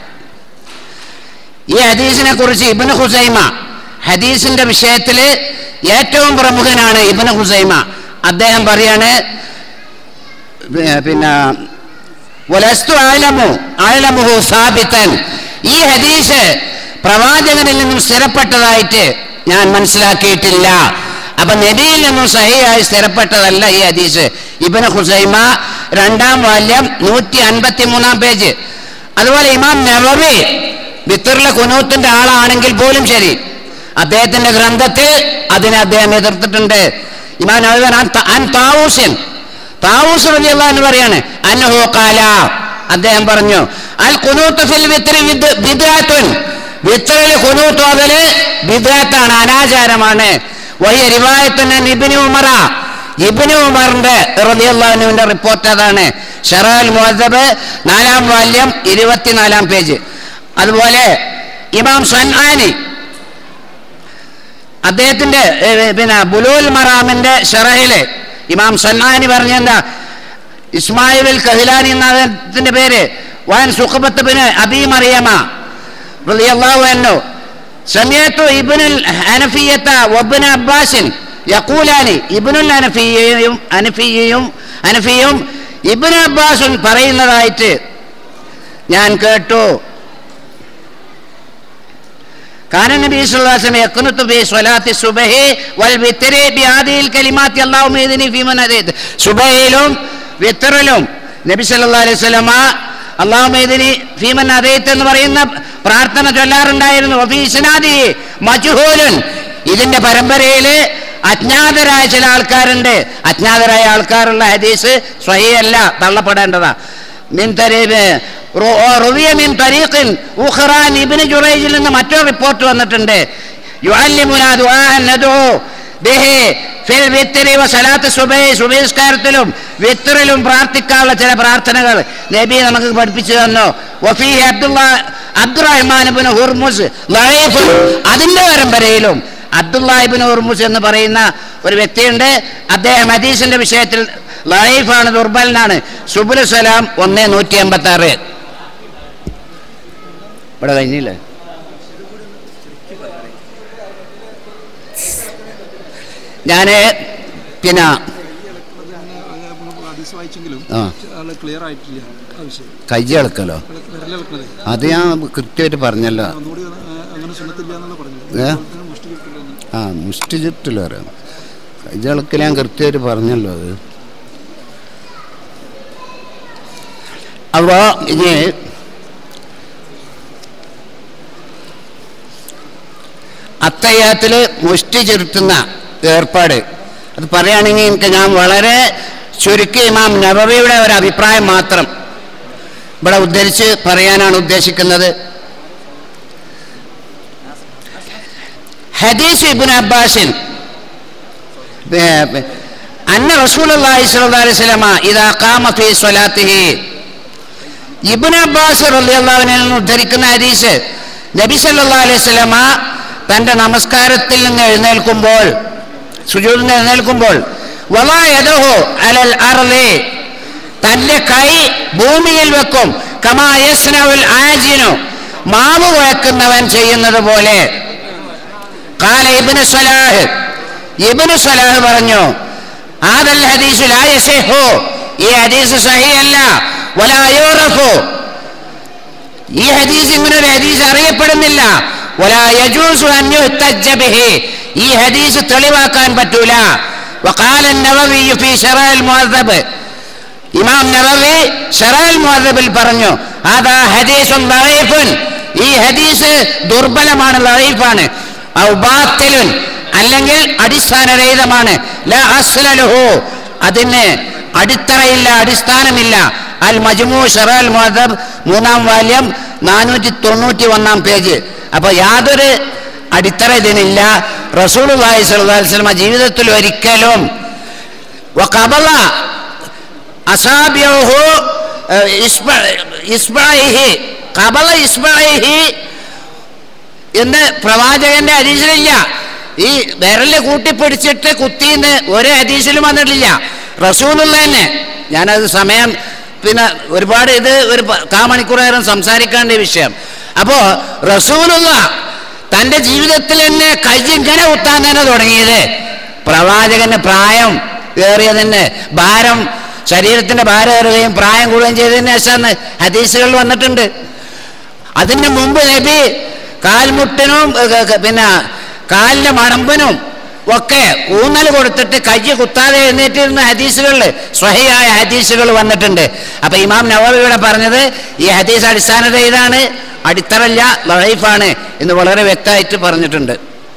ഈ ഹദീസിനെ കുറിച്ച് ഇബിന് ഹുസൈമ ഹദീസിന്റെ വിഷയത്തിൽ ഏറ്റവും പ്രമുഖനാണ് ഇബിന് ഹുസൈമ അദ്ദേഹം പറയാണ് പി- പിന്നെ വലസ്തു ആലമു ആലമുഹു സാബിത്തൻ ഈ ഹദീസ് പ്രവാചകനിൽ നിന്നും സ്ഥിരപ്പെട്ടതായിട്ട് ഞാൻ മനസ്സിലാക്കിയിട്ടില്ല അപ്പൊ നബിയിൽ നിന്നും സഹിയായി സ്ഥിരപ്പെട്ടതല്ല ഈ ഹദീസ് ഇബന് ഹുസൈമ രണ്ടാം വാല്യം നൂറ്റി അൻപത്തി മൂന്നാം പേജ് അതുപോലെ ഇമാം നവവി വിത്തറിലെ കുനൂത്തിന്റെ ആളാണെങ്കിൽ പോലും ശരി അദ്ദേഹത്തിന്റെ ഗ്രന്ഥത്തിൽ അതിനെ അദ്ദേഹം എതിർത്തിട്ടുണ്ട് ഇമാം നവവി അൻ ത- അൻ താവൂസിൻ താവൂസ് റളിയല്ലാഹു അൻഹു പറയാണ് അൻഹു ഖാല അദ്ദേഹം പറഞ്ഞു അൽ ഖുനൂത്ത് ഫിൽ വിത്രി വിദ്- ബിദ്അത്തുൻ വിത്രിൽ ഖുനൂത്ത് ഓതല് ബിദ്അത്താണ് അനാചാരമാണ് വഹിയ റിവായത്തുൻ അൻ ഇബ്നു ഉമറ ഇബ്നു ഉമറിന്റെ റളിയല്ലാഹു അൻഹുവിന്റെ റിപ്പോർട്ട് അതാണ് ഷറാൽ മുഅദ്ദബ് നാലാം വാല്യം ഇരുപത്തിനാലാം പേജ് അതുപോലെ ഇമാം സൻആനി അദ്ദേഹത്തിന്റെ ഏ, പിന്നെ ബുലൂൽ മറാമിന്റെ ഷറഹില് ഇമാം സന്നാനി പറഞ്ഞ എന്താ ഇസ്മായിൽ കഹിലാനി എന്ന അദ്ദേഹത്തിന്റെ പേര് വാൻ സുഖബത്ത് ബിന് അബി മറിയമ റളിയല്ലാഹു അൻഹു സമയത്തു ഇബ്നുൽ ഹനഫിയത്ത വബ്ന അബ്ബാസിൻ യഖൂലാനി ഇബ്നുൽ ഹനഫിയയും ഹനഫിയയും ഹനഫിയും ഇബ്നു അബ്ബാസും പറയുന്നതായിട്ട് ഞാൻ കേട്ടു كان النبي صلى الله عليه وسلم يقنط في صلاة الصبح والوتر بهذه الكلمات اللهم اهدني فيمن هديت സുബഹിയിലും വിത്തറിലും നബി സല്ലല്ലാഹു അലൈഹി വസല്ലമ അള്ളാഹുമ്മ ഇതിനി ഫീമൻ ഹദൈത്ത് എന്ന് പറയുന്ന പ്രാർത്ഥന ചൊല്ലാറുണ്ടായിരുന്നു വഫീ ഇസ്നാദി മജ്ഹൂലുൻ ഇതിന്റെ പരമ്പരയില് അജ്ഞാതരായ ചില ആൾക്കാരുണ്ട് അജ്ഞാതരായ ആൾക്കാരുള്ള ഹദീസ് സ്വഹീയല്ല തള്ളപ്പെടേണ്ടതാ മിൻ തരീബ് റുവിയ മിൻ തരീഖിൻ ഉഖ്റാൻ ഇബ്നു ജുറൈജിൽ നിന്ന് മറ്റൊരു റിപ്പോർട്ട് വന്നിട്ടുണ്ട് യുഅല്ലിമുനാ ദുആഅൻ നദഉ ബിഹി ഫിൽ വിത്രി വ സലാത്ത് സുബഹി സുബഹിസ്കാരത്തിലും വിത്റിലും പ്രാർത്ഥിക്കാനുള്ള ചില പ്രാർത്ഥനകൾ നബി നമുക്ക് പഠിപ്പിച്ചു തന്നു വഫീഹി അബ്ദുള്ള അബ്ദുറഹ്മാൻ ഇബ്നു ഹുർമുസ് ലഈഫ് അതിന്റെ പരമ്പരയിലും അബ്ദുല്ലാഹിബിൻ ഹുർമുസ് എന്ന് പറയുന്ന ഒരു വ്യക്തിയുണ്ട് അദ്ദേഹം ഹദീസിന്റെ വിഷയത്തിൽ ലൈഫാണ് ദുർബലനാണ് സുബുൽ സലാം ഒന്ന് നൂറ്റി എൺപത്തി ആറ് ഇവിടെ കഴിഞ്ഞില്ലേ ഞാൻ പിന്നെ ഹദീസ് വായിച്ചെങ്കിലും ആ. ആള് ക്ലിയർ ആയിട്ടില്ല ആ വിഷയം കയ്യ ഇളക്കലോ വിരലിളക്കണത് അത് ഞാൻ കൃത്യമായിട്ട് പറഞ്ഞല്ലോ ഒന്നുകൂടി ആ, അങ്ങനെ സുന്നത്തില്ല എന്നുള്ള പറഞ്ഞു ഏ? അതുപോലെ മുഷ്ടി കിട്ടില്ല ആ മുഷ്ടി ചുറ്റില്ല അറിയാം കയ്യ ഇളക്കൽ ഞാൻ കൃത്യമായിട്ട് പറഞ്ഞല്ലോ അത് അപ്പോൾ ഇനി അത്തയ്യാത്തിൽ മുഷ്ടി ചുരുട്ടുന്ന ഏർപ്പാട് അത് പറയുകയാണെങ്കിൽ എനിക്ക് ഞാൻ വളരെ ചുരുക്കി ഇമാം നബവിയുടെ ഒരു അഭിപ്രായം മാത്രം ഇവിടെ ഉദ്ധരിച്ച് പറയാനാണ് ഉദ്ദേശിക്കുന്നത് ഹദീസ് ഇബിൻ അബ്ബാസിൻ അന്ന റസൂലുള്ളാഹി സ്വല്ലല്ലാഹു അലൈഹി വസല്ലമ ഇദാ ഖാമ ഫീ സ്വലാത്തിഹി ഇബ്നു അബ്ബാസ് റളിയല്ലാഹു അൻഹു നിന്ന് ഉദ്ധരിക്കുന്ന ഹദീസ് നബി സല്ലല്ലാഹു അലൈഹി വസല്ലമ തന്റെ നമസ്കാരത്തിൽ നിന്ന് എഴുന്നേൽക്കുമ്പോൾ സുജൂദിൽ നിന്ന് എഴുന്നേൽക്കുമ്പോൾ വലാ യദഹു അലൽ അർളി തന്റെ കൈ ഭൂമിയിൽ വെക്കും കമാ യസ്നഉൽ ആജിനു മാവ് കുഴക്കുന്നവൻ ചെയ്യുന്നത് പോലെ قال ابن صلاح ഇബ്നു സലാഹ് പറഞ്ഞു ആദൽ ഹദീസു ലാ യസിഹു ഈ ഹദീസ് സഹിയല്ല വലാ യൂറഫു ഈ ഹദീസ് ഇങ്ങനെ ഒരു ഹദീസ് അറിയപ്പെടുന്നില്ല വലാ യജൂസു അൻ യുഹ്തജ്ജ ബിഹി ഈ ഹദീസ് തെളിവാക്കാൻ പറ്റൂല وقال النووي في شرح المهذب ഇമാം നവവി ഷറാൽ മുഅദ്ദബിൽ പറഞ്ഞു അതാ ഹദീസുൻ ദഈഫുൻ ഈ ഹദീസ് ദുർബലമാണ് ദഈഫാണ് ഔ ബാത്തിലുൻ അല്ലെങ്കിൽ അടിസ്ഥാനരഹിതമാണ് ലാ അസ്ല ലഹു അതിന് അടിത്തറയില്ല അടിസ്ഥാനമില്ല അൽ മജ്മൂ ഷറാൽ മുഅദ്ദബ് മൂന്നാം വാല്യം നാനൂറ്റി തൊണ്ണൂറ്റി ഒന്നാം പേജ് അപ്പൊ യാതൊരു അടിത്തറ ഇതിനില്ല റസൂലുള്ളാഹി സ്വല്ലല്ലാഹു അലൈഹി വസല്ലമ ജീവിതത്തിൽ ഒരിക്കലും വഖബല അസാബിയഹു ഇസ്ബായിഹി കബല ഇസ്ബായിഹി എന്ന് പ്രവാചകന്റെ ഹദീസിലില്ല ഈ വിരല് കൂട്ടിപ്പിടിച്ചിട്ട് കുത്തിന്ന് ഒരു ഹദീസിലും വന്നിട്ടില്ല റസൂലുള്ള തന്നെ ഞാനത് സമയം പിന്നെ ഒരുപാട് ഇത് ഒരു പ- കാ മണിക്കൂർ നേരം സംസാരിക്കേണ്ട ഈ വിഷയം അപ്പോ റസൂലുള്ള തന്റെ ജീവിതത്തിൽ തന്നെ കൈ ഇങ്ങനെ കുത്താൻ തന്നെ തുടങ്ങിയത് പ്രവാചകന്റെ പ്രായം ഏറിയതിന് ഭാരം ശരീരത്തിന്റെ ഭാരം ഏറുകയും പ്രായം കൂടുകയും ചെയ്തതിന് ശേഷമാണ് ഹദീസുകൾ വന്നിട്ടുണ്ട് അതിന് മുമ്പ് നബി കാൽമുട്ടിനും ഏ, ഏ, പിന്നെ കാലിന്റെ മണമ്പനും ഒക്കെ ഊന്നൽ കൊടുത്തിട്ട് കയ്യ് കുത്താതെ എഴുന്നേറ്റിരുന്ന ഹദീസുകളിൽ സ്വഹയായ ഹദീസുകൾ വന്നിട്ടുണ്ട് അപ്പൊ ഇമാം നവാബിയുടെ പറഞ്ഞത് ഈ ഹദീസ് അടിസ്ഥാനത ഇതാണ് അടിത്തറല്ല ലൈഫാണ് എന്ന് വളരെ വ്യക്തമായിട്ട് പറഞ്ഞിട്ടുണ്ട്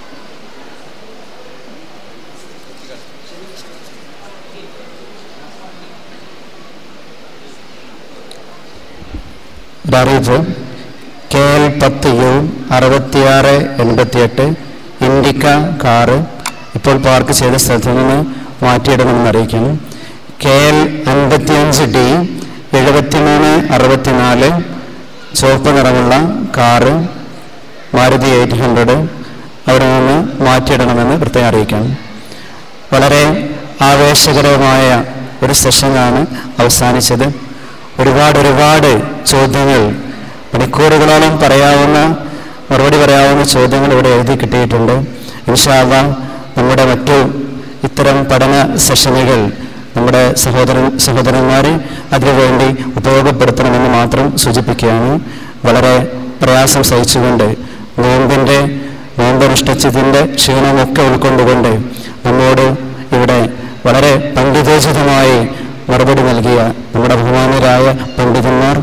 ഒരറിയിപ്പ് കെ എൽ പത്ത് യു അറുപത്തിയാറ് എൺപത്തിയെട്ട് ഇൻഡിക്ക കാറ് ഇപ്പോൾ പാർക്ക് ചെയ്ത സ്ഥലത്ത് നിന്ന് മാറ്റിയിടണമെന്ന് അറിയിക്കുന്നു കെ എൽ അൻപത്തിയഞ്ച് ഡി എഴുപത്തിമൂന്ന് അറുപത്തിനാല് ചുവപ്പ് നിറമുള്ള കാറ് മാരുതി എയ്റ്റ് ഹൺഡ്രഡ് അവിടെ നിന്ന് മാറ്റിയിടണമെന്ന് പ്രത്യേകം അറിയിക്കണം വളരെ ആവേശകരമായ ഒരു സെഷനാണ് അവസാനിച്ചത് ഒരുപാട് ഒരുപാട് ചോദ്യങ്ങൾ മണിക്കൂറുകളോളം പറയാവുന്ന മറുപടി പറയാവുന്ന ചോദ്യങ്ങൾ ഇവിടെ എഴുതി കിട്ടിയിട്ടുണ്ട് ഇൻഷാല്ല നമ്മുടെ മറ്റു ഇത്തരം പഠന സെഷനുകൾ നമ്മുടെ സഹോദരൻ സഹോദരന്മാരെ അതിനുവേണ്ടി ഉപയോഗപ്പെടുത്തണമെന്ന് മാത്രം സൂചിപ്പിക്കുകയാണ് വളരെ പ്രയാസം സഹിച്ചുകൊണ്ട് നോമ്പിൻ്റെ നോമ്പനുഷ്ഠിച്ചതിൻ്റെ ക്ഷീണമൊക്കെ ഉൾക്കൊണ്ടുകൊണ്ട് നമ്മോട് ഇവിടെ വളരെ പണ്ഡിതോചിതമായി മറുപടി നൽകിയ നമ്മുടെ ബഹുമാനരായ പണ്ഡിതന്മാർ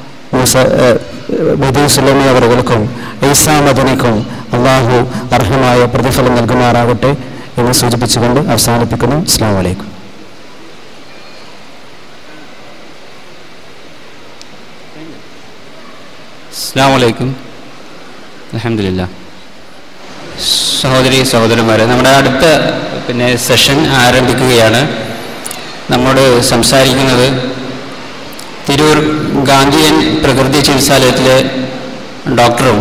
ബദീ സുലമി അവർക്കും ഈസാ മദനിക്കും അള്ളാഹു അർഹമായ പ്രതിഫലം നൽകുമാറാകട്ടെ എന്ന് സൂചിപ്പിച്ചുകൊണ്ട് അവസാനിപ്പിക്കുന്നു അസ്സാം വലൈക്കും അസ്സാം വലൈക്കും അലഹമില്ല സഹോദരി സഹോദരന്മാരെ നമ്മുടെ അടുത്ത പിന്നെ സെഷൻ ആരംഭിക്കുകയാണ് നമ്മോട് സംസാരിക്കുന്നത് തിരൂർ ഗാന്ധിയൻ പ്രകൃതി ചികിത്സാലയത്തിലെ ഡോക്ടറും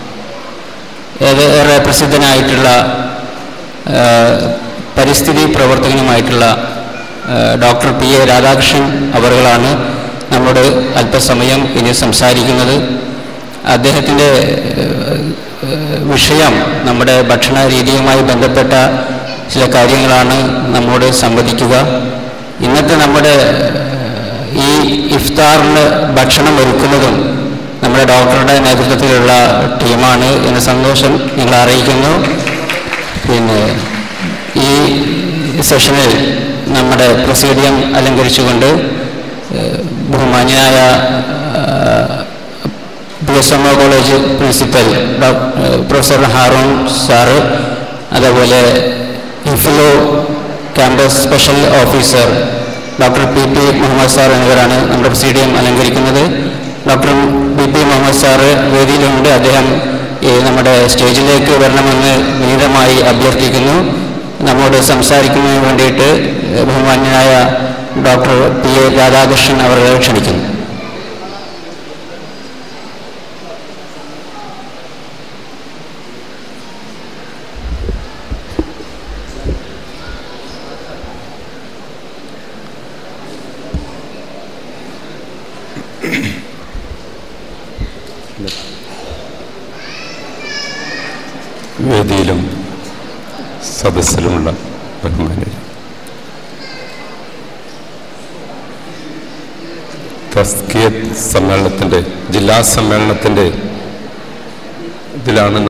ഏറെ പ്രസിദ്ധനായിട്ടുള്ള ആ, പരിസ്ഥിതി പ്രവർത്തകനുമായിട്ടുള്ള ആ, ഡോക്ടർ പി എ രാധാകൃഷ്ണൻ അവറുകളാണ് നമ്മോട് അല്പസമയം ഇനി സംസാരിക്കുന്നത് അദ്ദേഹത്തിൻ്റെ ഏഹ്, വിഷയം നമ്മുടെ ഭക്ഷണ രീതിയുമായി ബന്ധപ്പെട്ട ചില കാര്യങ്ങളാണ് നമ്മോട് സംവദിക്കുക ഇന്നത്തെ നമ്മുടെ ഏഹ്, ഈ ഇഫ്താറിന് ഭക്ഷണം ഒരുക്കുന്നതും നമ്മുടെ ഡോക്ടറുടെ നേതൃത്വത്തിലുള്ള ടീമാണ് എന്ന സന്തോഷം ഞങ്ങൾ അറിയിക്കുന്നു പിന്നെ ഈ സെഷനിൽ നമ്മുടെ പ്രൊസീഡിയം അലങ്കരിച്ചുകൊണ്ട് ഏഹ്, ബഹുമാന്യനായ P S M O college principal ഡോ- ഏഹ്, പ്രൊഫസർ ഹാറൂൺ സാറ് അതേപോലെ EFLU campus special officer doctor P P Muhammad sir എന്നിവരാണ് നമ്മുടെ പ്രൊസീഡിയം അലങ്കരിക്കുന്നത് doctor P P Muhammad sir വേദിയിലുണ്ട് അദ്ദേഹം ഈ നമ്മുടെ സ്റ്റേജിലേക്ക് വരണമെന്ന് വിനീതമായി അഭ്യർത്ഥിക്കുന്നു നമ്മോട് സംസാരിക്കുന്നതിന് വേണ്ടിയിട്ട് ഏഹ്, ബഹുമാന്യനായ ഡോക്ടർ പി എ രാധാകൃഷ്ണൻ അവരെ ക്ഷണിക്കുന്നു വേദിയിലും സദസ്സിലുമുള്ള ബഹുമാനർ തസ്കിയത്ത് സമ്മേളനത്തിൻ്റെ ജില്ലാ സമ്മേളനത്തിൻ്റെ ഇതിലാണ്